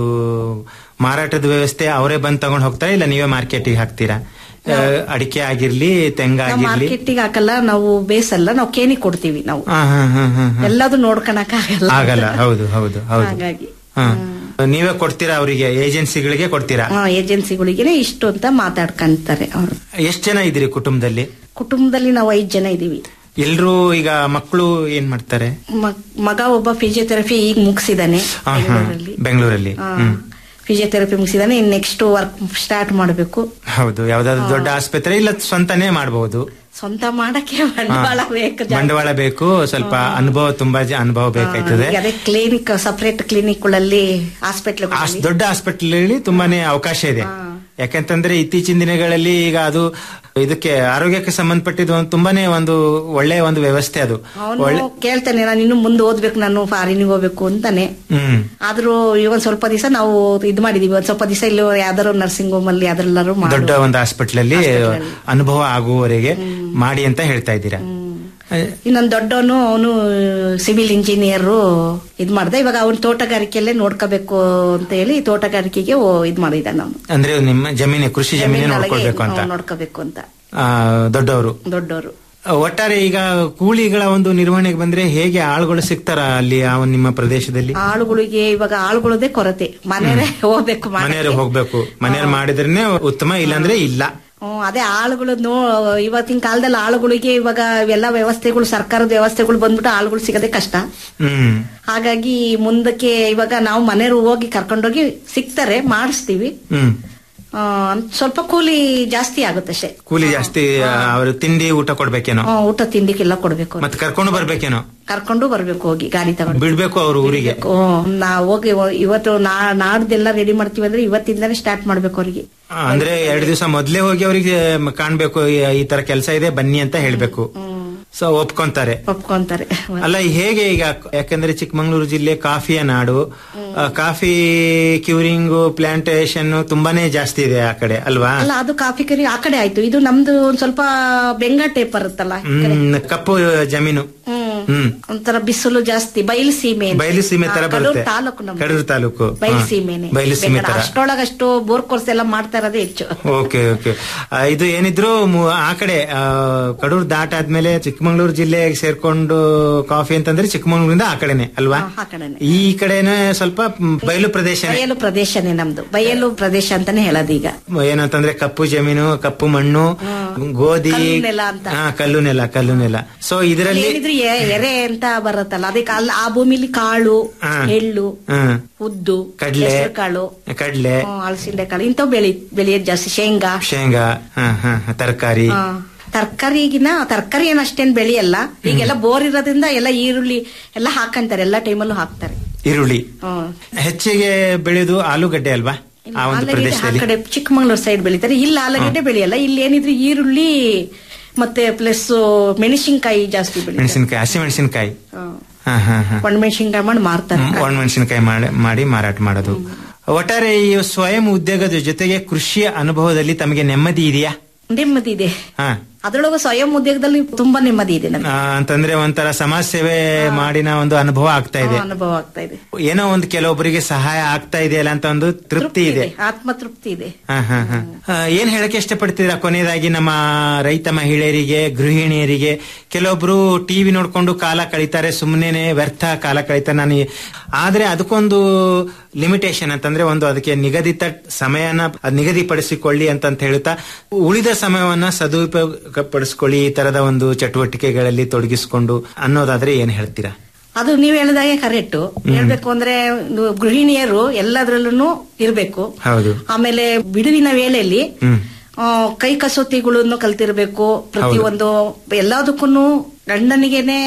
ಮಾರಾಟದ ವ್ಯವಸ್ಥೆ ಅವರೇ ಬಂದ್ ತಗೊಂಡ್ ಹೋಗ್ತಾರಾ ಇಲ್ಲ ನೀವೇ ಮಾರ್ಕೆಟಿಗೆ ಹಾಕ್ತೀರಾ ಆ, ಅಡಿಕೆ ಆಗಿರ್ಲಿ ತೆಂಗ ನಾವು ಆಗಿರ್ಲಿ ಮಾರ್ಕೆಟಿಗೆ ಹಾಕಲ್ಲ ನಾವು ಬೇಸಲ್ಲ ನಾವು ಕೇಣಿ ಕೊಡ್ತೀವಿ ನಾವು ಹಾ ಹಾ ಹಾ ಹಾ ಹಾ. ಎಲ್ಲದು ನೋಡ್ಕೊಳಕ್ ಆಗಲ್ಲ ಆಗಲ್ಲ ಹೌದು ಹೌದು ಹೌದು ಹಾಗಾಗಿ ಹಾ ನೀವೇ ಕೊಡ್ತೀರಾ ಅವರಿಗೆ ಏಜೆನ್ಸಿಗಳಿಗೆ ಕೊಡ್ತೀರಾ ಏಜೆನ್ಸಿಗಳಿಗೆನೆ ಇಷ್ಟು ಅಂತ ಮಾತಾಡ್ಕೊಂತಾರೆ ಅವರು ಎಷ್ಟ್ ಜನ ಇದ್ದೀರಿ ಕುಟುಂಬದಲ್ಲಿ ಕುಟುಂಬದಲ್ಲಿ ನಾವು ಐದ್ ಜನ ಇದೀವಿ ಎಲ್ರೂ ಈಗ ಮಕ್ಕಳು ಏನ್ ಮಾಡ್ತಾರೆ ಮ- ಮಗ ಒಬ್ಬ ಫಿಸಿಯೋಥೆರಪಿ ಈಗ ಮುಗಿಸಿದಾನೆ ಹಾ, ಹಾ. ಬೆಂಗಳೂರಲ್ಲಿ ಹ್ಮ್ ಫಿಸಿಯೋಥೆರಪಿ ಮುಗಿಸಿದಾನೆ ಇನ್ ನೆಕ್ಸ್ಟ್ ವರ್ಕ್ ಸ್ಟಾರ್ಟ್ ಮಾಡಬೇಕು ಹೌದು ಯಾವ್ದಾದ್ರು ದೊಡ್ಡ ಆಸ್ಪತ್ರೆ ಇಲ್ಲ ಸ್ವಂತನೇ ಮಾಡಬಹುದು ಸ್ವಂತ ಮಾಡಕ್ಕೆ ಬಂಡವಾಳ ಬೇಕು ಜಾಸ್ತಿ. ಬಂಡವಾಳ ಬೇಕು ಸ್ವಲ್ಪ ಅನುಭವ ತುಂಬಾ ಜ- ಅನುಭವ ಬೇಕಾಯ್ತದೆ ಈಗ ಅದೇ ಕ್ಲಿನಿಕ್ ಸಪರೇಟ್ ಕ್ಲಿನಿಕ್ಗಳಲ್ಲಿ ಹಾಸ್ಪಿಟ್ಲ್ ಅಷ್ಟ್ ದೊಡ್ಡ ಹಾಸ್ಪಿಟಲ್ ತುಂಬಾನೇ ಅವಕಾಶ ಇದೆ ಯಾಕಂತಂದ್ರೆ ಇತ್ತೀಚಿನ ದಿನಗಳಲ್ಲಿ ಈಗ ಅದು ಇದಕ್ಕೆ ಆರೋಗ್ಯಕ್ಕೆ ಸಂಬಂಧಪಟ್ಟಿದ್ದು ಒಂದು ತುಂಬಾನೇ ಒಂದು ಒಳ್ಳೆಯ ಒಂದು ವ್ಯವಸ್ಥೆ ಅದು ಒಳ್ಳೆ ಅವನು ಕೇಳ್ತಾನೆ ನಾನು ಇನ್ನು ಮುಂದೆ ಓದ್ಬೇಕು ನಾನು ಫಾರಿನಿಗೆ ಹೋಗ್ಬೇಕು ಅಂತಾನೆ ಹ್ಮ್ ಆದ್ರೂ ಇವನ್ ಸ್ವಲ್ಪ ದಿವಸ ನಾವು ಇದ್ ಮಾಡಿದೀವಿ ಒಂದ್ ಸ್ವಲ್ಪ ದಿವಸ ಇಲ್ಲಿ ಯಾವ್ದಾರು ನರ್ಸಿಂಗ್ ಹೋಮ್ ಅಲ್ಲಿ ಯಾವ್ದ್ರಲ್ಲಾರು ಮಾಡು. ದೊಡ್ಡ ಒಂದು ಹಾಸ್ಪಿಟಲ್ ಅಲ್ಲಿ ಅನುಭವ ಆಗುವವರೆಗೆ ಮಾಡಿ ಅಂತ ಹೇಳ್ತಾ ಇದ್ದೀರಾ ಇನ್ನೊಂದ್ ದೊಡ್ಡವನು ಅವನು ಸಿವಿಲ್ ಇಂಜಿನಿಯರ್ ಇದ್ ಮಾಡ್ದ ಇವಾಗ ಅವ್ನ ತೋಟಗಾರಿಕೆಯಲ್ಲೇ ನೋಡ್ಕೋಬೇಕು ಅಂತ ಹೇಳಿ ತೋಟಗಾರಿಕೆಗೆ ಓ- ಇದ್ ಮಾಡಿದ್ದಾನ ಅವನು ಅಂದ್ರೆ ನಿಮ್ಮ ಜಮೀನು ಕೃಷಿ ಜಮೀನು ನೋಡ್ಕೊಳ್ಬೇಕು ಅಂತ ನೋಡ್ಕೋಬೇಕು ಅಂತ ಆ, ದೊಡ್ಡವರು ದೊಡ್ಡವರು ಒಟ್ಟಾರೆ ಈಗ ಕೂಲಿಗಳ ಒಂದು ನಿರ್ವಹಣೆಗೆ ಬಂದ್ರೆ ಹೇಗೆ ಆಳುಗಳು ಸಿಗ್ತಾರ ಅಲ್ಲಿ ಆ ಒಂದು ನಿಮ್ಮ ಪ್ರದೇಶದಲ್ಲಿ ಆಳುಗಳಿಗೆ ಇವಾಗ ಆಳುಗಳದೇ ಕೊರತೆ ಮನೆಯೇ ಹೋಗ್ಬೇಕು ಮಾಡಕ್ಕೆ. ಮನೆಯವ್ರು ಹೋಗ್ಬೇಕು ಮನೆಯವ್ರು ಮಾಡಿದ್ರೇನೆ ಉತ್ತಮ ಇಲ್ಲಾಂದ್ರೆ ಇಲ್ಲ ಹ್ಮ್, ಅದೇ ಆಳುಗಳು ನೋ ಇವತ್ತಿನ ಕಾಲದಲ್ಲಿ ಆಳುಗಳಿಗೆ ಇವಾಗ ಇವೆಲ್ಲ ವ್ಯವಸ್ಥೆಗಳು ಸರ್ಕಾರದ ವ್ಯವಸ್ಥೆಗಳು ಬಂದ್ಬಿಟ್ಟು ಆಳುಗಳು ಸಿಗದೆ ಕಷ್ಟ ಹ್ಮ್ ಹಾಗಾಗಿ ಮುಂದಕ್ಕೆ ಇವಾಗ ನಾವು ಮನೆಯವ್ರು ಹೋಗಿ ಕರ್ಕೊಂಡೋಗಿ ಸಿಗ್ತಾರೆ ಮಾಡಿಸ್ತೀವಿ ಹ್ಮ್ ಆ, ಸ್ವಲ್ಪ ಕೂಲಿ ಜಾಸ್ತಿ ಆಗುತ್ತಷ್ಟೇ ಕೂಲಿ ಜಾಸ್ತಿ ಅವರು ತಿಂಡಿ ಊಟ ಕೊಡ್ಬೇಕೇನೋ ಆ, ಊಟ ತಿಂಡಿಗೆಲ್ಲ ಕೊಡ್ಬೇಕು ಮತ್ತೆ ಕರ್ಕೊಂಡು ಬರ್ಬೇಕೇನೋ ಕರ್ಕೊಂಡು ಬರ್ಬೇಕು ಹೋಗಿ ಗಾಡಿ ತಗೊಂಡು ಬಿಡ್ಬೇಕು ಅವ್ರು ಊರಿಗೆ ನಾವು ಹೋಗಿ ಇವತ್ತು ನಾ ನಾಡ್ದೆಲ್ಲ ರೆಡಿ ಮಾಡ್ತೀವಿ ಅಂದ್ರೆ ಇವತ್ತಿಂದಾನೇ ಸ್ಟಾರ್ಟ್ ಮಾಡ್ಬೇಕು ಅವ್ರಿಗೆ ಆ, ಅಂದ್ರೆ ಎರಡು ದಿವಸ ಮೊದ್ಲೇ ಹೋಗಿ ಅವರಿಗೆ ಕಾಣ್ಬೇಕು ಈ- ಈ ತರ ಕೆಲಸ ಇದೆ ಬನ್ನಿ ಅಂತ ಹೇಳ್ಬೇಕು ಸೊ ಒಪ್ಕೊಂತಾರೆ ಒಪ್ಕೊಂತಾರೆ ಅಲ್ಲ ಈ ಹೇಗೆ ಈಗ ಯಾಕಂದ್ರೆ ಚಿಕ್ಕಮಂಗ್ಳೂರು ಜಿಲ್ಲೆ ಕಾಫಿಯ ನಾಡು ಆ, ಕಾಫಿ ಕ್ಯೂರಿಂಗ್ ಪ್ಲಾಂಟೇಶನ್ ತುಂಬಾನೇ ಜಾಸ್ತಿ ಇದೆ ಆ ಕಡೆ ಅಲ್ವಾ ಅಲ್ಲ ಅದು ಕಾಫಿ ಕರಿ ಆ ಕಡೆ ಆಯ್ತು ಇದು ನಮ್ದು ಒಂದ್ ಸ್ವಲ್ಪ ಬೆಂಗ ಟೈಪ್ ಬರುತ್ತಲ್ಲ ಈ ಕಡೆ. ಹ್ಮ್ ಕಪ್ಪು ಜಮೀನು ಹ್ಮ್ ಹ್ಮ್ ಒಂಥರ ಬಿಸಿಲು ಜಾಸ್ತಿ ಬಯಲು ಸೀಮೆ ಅಂತ. ಬಯಲು ಸೀಮೆ ತರ ಆ, ಕಡೂರು ಬರುತ್ತೆ ತಾಲೂಕು ನಮ್ದು. ಕಡೂರು ತಾಲೂಕು ಬಯಲು ಹಾ. ಸೀಮೆನೆ ಬಯಲು ಸೀಮೆ ತರ ಅಷ್ಟೊಳಗಷ್ಟು ಬೋರ್ ಕೋರ್ಸ್ ಎಲ್ಲ ಮಾಡ್ತಾ ಇರೋದೇ ಹೆಚ್ಚು ಓಕೆ ಓಕೆ ಆ, ಇದು ಏನಿದ್ರು ಮು- ಆ ಕಡೆ ಆ, ಕಡೂರು ದಾಟಾದ್ಮೇಲೆ ಚಿಕ್ಕಮಂಗ್ಳೂರು ಜಿಲ್ಲೆಗೆ ಸೇರ್ಕೊಂಡು ಕಾಫಿ ಅಂತಂದ್ರೆ ಚಿಕ್ಕಮಂಗ್ಳೂರಿಂದ ಆ ಕಡೆನೆ ಅಲ್ವಾ ಆ ಕಡೆನೆ ಈ ಕಡೆನೆ ಸ್ವಲ್ಪ ಮ್, ಬಯಲು ಪ್ರದೇಶ ಬಯಲು ಪ್ರದೇಶನೇ ನಮ್ದು ಬಯಲು ಪ್ರದೇಶ ಅಂತಾನೆ ಹೇಳೋದು ಈಗ ಏನಂತಂದ್ರೆ ಕಪ್ಪು ಜಮೀನು ಕಪ್ಪು ಮಣ್ಣು ಗೋಧಿ ಕಲ್ಲು ನೆಲ ಅಂತ. ಹಾ, ಕಲ್ಲು ನೆಲ ಕಲ್ಲು ನೆಲ ಸೊ ಇದರಲ್ಲಿ ಏನಿದ್ರು ಎ- ಎರೆ ಅಂತ ಬರುತ್ತಲ್ಲ ಅದಕ್ಕೆ ಅಲ್ಲಿ ಆ ಭೂಮಿಲಿ ಕಾಳು ಹಾ. ಎಳ್ಳು ಹ್ಮ್ ಉದ್ದು ಕಡ್ಲೆ ಕಾಳು ಕಡ್ಲೆ ಅಳಸಿಂಡೆ ಕಾಳು ಇಂಥವು ಬೆಳಿ ಬೆಳೆಯೋದು ಜಾಸ್ತಿ ಶೇಂಗಾ ಶೇಂಗಾ ಹಾ ಹಾ ತರಕಾರಿ ತರಕಾರಿಗಿನ ತರಕಾರಿ ಏನ್ ಅಷ್ಟೇನ್ ಬೆಳೆಯಲ್ಲ ಈಗೆಲ್ಲ ಬೋರ್ ಇರೋದ್ರಿಂದ ಎಲ್ಲ ಈರುಳ್ಳಿ ಎಲ್ಲ ಹಾಕಂತಾರೆ ಎಲ್ಲಾ ಟೈಮಲ್ಲೂ ಹಾಕ್ತಾರೆ ಈರುಳ್ಳಿ ಹ್ಮ್. ಹೆಚ್ಚಿಗೆ ಬೆಳೆದು ಆಲೂಗಡ್ಡೆ ಅಲ್ವಾ ಆ ಒಂದು ಆಲೂಗಡ್ಡೆ ಆ ಪ್ರದೇಶದಲ್ಲಿ ಕಡೆ ಚಿಕ್ಕಮಂಗ್ಳೂರ್ ಸೈಡ್ ಬೆಳಿತಾರೆ ಇಲ್ಲಿ ಆಲೂಗಡ್ಡೆ ಬೆಳೆಯಲ್ಲ ಇಲ್ಲಿ ಏನಿದ್ರು ಈರುಳ್ಳಿ ಮತ್ತೆ ಪ್ಲಸ್ ಮೆಣಸಿನ್ಕಾಯಿ ಜಾಸ್ತಿ ಬೆಳಿತಾರೆ ಮೆಣಸಿನಕಾಯಿ ಹಸಿ ಮೆಣಸಿನಕಾಯಿ ಹ್ಮ್. ಹಾ ಹಾ ಹಾ ಒಣಮೆಣಸಿನ್ಕಾಯಿ ಮಾಡಿ ಮಾರ್ತಾರೆ ಒಣ ಮೆಣಸಿನಕಾಯಿ ಮಾಡಿ ಮಾರಾಟ ಮಾಡೋದು ಒಟ್ಟಾರೆ ಈ ಸ್ವಯಂ ಉದ್ಯೋಗದ ಜೊತೆಗೆ ಕೃಷಿಯ ಅನುಭವದಲ್ಲಿ ತಮಗೆ ನೆಮ್ಮದಿ ಇದೆಯಾ ನೆಮ್ಮದಿ ಇದೆ ಹಾ ಅದ್ರೊಳಗೆ ಸ್ವಯಂ ಉದ್ಯೋಗದಲ್ಲಿ ತುಂಬಾ ನೆಮ್ಮದಿ ಇದೆ ನಮ್ಗೆ ಆ, ಅಂತಂದ್ರೆ ಒಂಥರ ಸಮಾಜ ಸೇವೆ ಮಾಡಿನ ಒಂದು ಅನುಭವ ಆಗ್ತಾ ಇದೆ ಅನುಭವ ಆಗ್ತಾ ಇದೆ ಏನೋ ಒಂದು ಕೆಲವೊಬ್ಬರಿಗೆ ಸಹಾಯ ಆಗ್ತಾ ಇದೆಯಲ್ಲ ಅಂತ ಒಂದು ತೃಪ್ತಿ ಇದೆ ಆತ್ಮ ತೃಪ್ತಿ ಇದೆ ಹಾ, ಹಾ, ಹಾ. ಆ, ಏನ್ ಹೇಳಕ್ಕೆ ಇಷ್ಟಪಡ್ತೀರಾ ಕೊನೆಯದಾಗಿ ನಮ್ಮ ರೈತ ಮಹಿಳೆಯರಿಗೆ ಗೃಹಿಣಿಯರಿಗೆ ಕೆಲವೊಬ್ರು ಟಿವಿ ನೋಡ್ಕೊಂಡು ಕಾಲ ಕಳೀತಾರೆ ಸುಮ್ಮನೆ ವ್ಯರ್ಥ ಕಾಲ ಕಳೀತಾರೆ ನಾನು ಈ- ಆದ್ರೆ ಅದಕ್ಕೊಂದು ಲಿಮಿಟೇಷನ್ ಅಂತಂದ್ರೆ ಒಂದು ಅದಕ್ಕೆ ನಿಗದಿತ ಸಮಯನ ಅದ್ ನಿಗದಿಪಡಿಸಿಕೊಳ್ಳಿ ಅಂತಂತ ಹೇಳ್ತಾ ಉಳಿದ ಸಮಯವನ್ನ ಸದುಪಯೋಗ ಪಡಿಸ್ಕೊಳ್ಳಿ ಈ ತರದ ಒಂದು ಚಟುವಟಿಕೆಗಳಲ್ಲಿ ತೊಡಗಿಸಿಕೊಂಡು ಅನ್ನೋದಾದ್ರೆ ಏನ್ ಹೇಳ್ತೀರಾ ಅದು ನೀವ್ ಹೇಳಿದಾಗೆ ಕರೆಕ್ಟ್ ಹೇಳ್ಬೇಕು ಅಂದ್ರೆ ಇದು ಗೃಹಿಣಿಯರು ಎಲ್ಲದ್ರಲ್ಲೂ ಇರ್ಬೇಕು ಹೌದು ಆಮೇಲೆ ಬಿಡುವಿನ ವೇಳೆಯಲ್ಲಿ ಹ್ಮ್ ಆ, ಕೈ ಕಸೂತಿಗಳನ್ನು ಕಲ್ತಿರ್ಬೇಕು ಪ್ರತಿಯೊಂದು ಎಲ್ಲದಕ್ಕೂ ಗಂಡನಿಗೆನೆ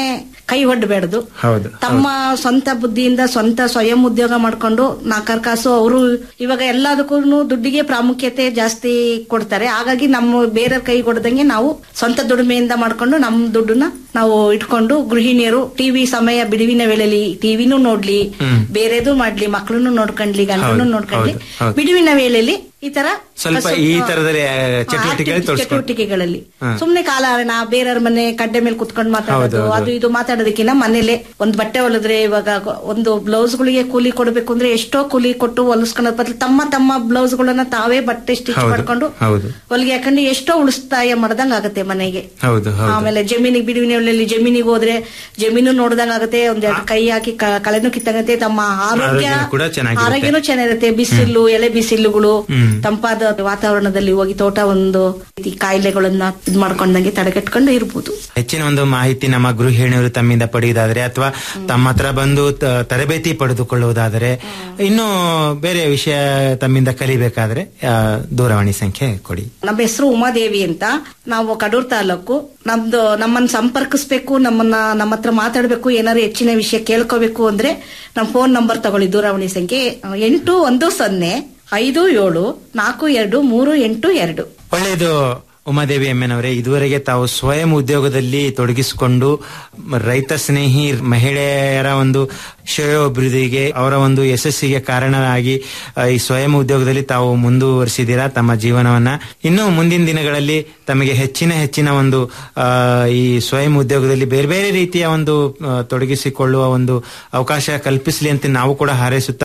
ಕೈ ಹೊಡ್ಬೇಡ್ದು ಹೌದು ತಮ್ಮ ಸ್ವಂತ ಬುದ್ಧಿಯಿಂದ ಸ್ವಂತ ಸ್ವಯಂ ಉದ್ಯೋಗ ಮಾಡ್ಕೊಂಡು ನಾಲ್ಕಾರು ಕಾಸು ಅವರು ಇವಾಗ ಎಲ್ಲದಕ್ಕೂ ದುಡ್ಡಿಗೆ ಪ್ರಾಮುಖ್ಯತೆ ಜಾಸ್ತಿ ಕೊಡ್ತಾರೆ ಹಾಗಾಗಿ ನಮ್ಮ ಬೇರೆ ಕೈ ಕೊಡದಂಗೆ ನಾವು ಸ್ವಂತ ದುಡಿಮೆಯಿಂದ ಮಾಡ್ಕೊಂಡು ನಮ್ಮ ದುಡ್ಡನ್ನ ನಾವು ಇಟ್ಕೊಂಡು ಗೃಹಿಣಿಯರು ಟಿವಿ ಸಮಯ ಬಿಡುವಿನ ವೇಳೆಯಲ್ಲಿ ಟಿವಿನೂ ನೋಡ್ಲಿ ಹ್ಮ್. ಬೇರೆದು ಮಾಡ್ಲಿ ಮಕ್ಕಳನ್ನು ನೋಡ್ಕೊಂಡ್ಲಿ ಗಂಡನ್ನು ಹೌದು, ನೋಡ್ಕೊಂಡ್ಲಿ ಹೌದು, ಹೌದು. ಬಿಡುವಿನ ವೇಳೆಯಲ್ಲಿ ಈ ತರ ಸ್ವಲ್ಪ ಕಸು- ಈ ಆ, ತರದಲ್ಲಿ ಆ, ಚಟುವಟಿಕೆಗಳು ಆ, ತೋರಿಸ್ಕೊಂಡು ಚಟುವಟಿಕೆಗಳಲ್ಲಿ ಹಾ. ಸುಮ್ನೆ ಕಾಲಹರಣ ಬೇರೆಯವ್ರ ಮನೆ ಕಡ್ಡೆ ಮೇಲೆ ಕುತ್ಕೊಂಡು ಮಾತಾಡೋದು ಹೌದು, ಹೌದು. ಅದು ಇದು ಮಾತಾಡೋದಕ್ಕಿಂತ ಮನೇಲೆ ಒಂದ್ ಬಟ್ಟೆ ಹೊಲಿದ್ರೆ ಇವಾಗ ಒಂದು ಬ್ಲೌಸ್ ಗಳಿಗೆ ಕೂಲಿ ಕೊಡಬೇಕು ಅಂದ್ರೆ ಎಷ್ಟೋ ಕೂಲಿ ಕೊಟ್ಟು ಹೊಲಿಸ್ಕೊಳ್ಳೋದ್ ಬದಲು ತಮ್ಮ ತಮ್ಮ ಬ್ಲೌಸ್ ಗಳನ್ನ ತಾವೇ ಬಟ್ಟೆ ಸ್ಟಿಚ್ ಹೌದು ಮಾಡ್ಕೊಂಡು ಹೌದು ಹೊಲಿಗೆ ಹಾಕೊಂಡು ಎಷ್ಟೋ ಉಳಿಸ್ತಾಯ ಮಾಡ್ದಂಗ್ ಆಗತ್ತೆ ಮನೆಗೆ ಹೌದು ಹೌದು ಆಮೇಲೆ ಜಮೀನಿಗೆ ಬಿಡುವಿನ ವೇಳೆಯಲ್ಲಿ ಜಮೀನಿಗೆ ಹೋದ್ರೆ ಜಮೀನು ನೋಡ್ದಂಗ್ ಆಗತ್ತೆ ಒಂದೆರಡು ಕೈ ಹಾಕಿ ಕ- ಕಳೆನೂ ಕಿತ್ತಂಗತ್ತೆ ತಮ್ಮ ಆರೋಗ್ಯ ಆರೋಗ್ಯನೂ ಕೂಡ ಚೆನ್ನಾಗಿರುತ್ತೆ. ಆರೋಗ್ಯನೂ ಚೆನ್ನಾಗಿರುತ್ತೆ ಬಿಸಿಲು ಎಲೆ ಬಿಸಿಲುಗಳು ಹ್ಮ್. ತಂಪಾದ ವಾತಾವರಣದಲ್ಲಿ ಹೋಗಿ ತೋಟ ಒಂದು ರೀತಿ ಕಾಯಿಲೆಗಳನ್ನ ಇದ್ ಮಾಡ್ಕೊಂಡಂಗೆ ತಡೆಗಟ್ಕೊಂಡು ಇರ್ಬೋದು ಹೆಚ್ಚಿನ ಒಂದು ಮಾಹಿತಿ ನಮ್ಮ ಗೃಹಿಣಿಯರು ತಮ್ಮಿಂದ ಪಡೆಯುವುದಾದರೆ ಅಥವಾ ತಮ್ಮ ಹತ್ರ ಬಂದು ತ- ತರಬೇತಿ ಪಡೆದುಕೊಳ್ಳುವುದಾದರೆ ಇನ್ನು ಬೇರೆ ವಿಷಯ ತಮ್ಮಿಂದ ಕಲಿಬೇಕಾದ್ರೆ ಆ, ದೂರವಾಣಿ ಸಂಖ್ಯೆ ಕೊಡಿ ನಮ್ಮ ಹೆಸರು ಉಮಾದೇವಿ ಅಂತ ನಾವು ಕಡೂರ್ ತಾಲೂಕು ನಮ್ದು ನಮ್ಮನ್ನ ಸಂಪರ್ಕಿಸ್ಬೇಕು ನಮ್ಮನ್ನ ನಮ್ಮ ಹತ್ರ ಮಾತಾಡ್ಬೇಕು ಏನಾದ್ರು ಹೆಚ್ಚಿನ ವಿಷಯ ಕೇಳ್ಕೋಬೇಕು ಅಂದ್ರೆ ನಮ್ಮ ಫೋನ್ ನಂಬರ್ ತಗೊಳ್ಳಿ ದೂರವಾಣಿ ಸಂಖ್ಯೆ ಆ, ಎಂಟು ಒಂದು ಸೊನ್ನೆ ಐದು ಏಳು ನಾಲ್ಕು ಎರಡು ಮೂರು ಎಂಟು ಎರಡು ಒಳ್ಳೆಯದು ಉಮಾದೇವಿ ಎಮ್ಮೆನವರೇ ಇದುವರೆಗೆ ತಾವು ಸ್ವಯಂ ಉದ್ಯೋಗದಲ್ಲಿ ತೊಡಗಿಸಿಕೊಂಡು ಮ- ರೈತ ಸ್ನೇಹಿ ಮಹಿಳೆಯರ ಒಂದು ಶ್ರೇಯೋಭಿವೃದ್ಧಿಗೆ ಅವರ ಒಂದು ಯಶಸ್ಸಿಗೆ ಕಾರಣರಾಗಿ ಆ, ಈ ಸ್ವಯಂ ಉದ್ಯೋಗದಲ್ಲಿ ತಾವು ಮುಂದುವರಿಸಿದ್ದೀರಾ ತಮ್ಮ ಜೀವನವನ್ನ ಇನ್ನು ಮುಂದಿನ ದಿನಗಳಲ್ಲಿ ತಮಗೆ ಹೆಚ್ಚಿನ ಹೆಚ್ಚಿನ ಒಂದು ಆ, ಈ ಸ್ವಯಂ ಉದ್ಯೋಗದಲ್ಲಿ ಬೇರೆ ಬೇರೆ ರೀತಿಯ ಒಂದು ಆ, ತೊಡಗಿಸಿಕೊಳ್ಳುವ ಒಂದು ಅವಕಾಶ ಕಲ್ಪಿಸಲಿ ಅಂತ ನಾವು ಕೂಡ ಹಾರೈಸುತ್ತಾ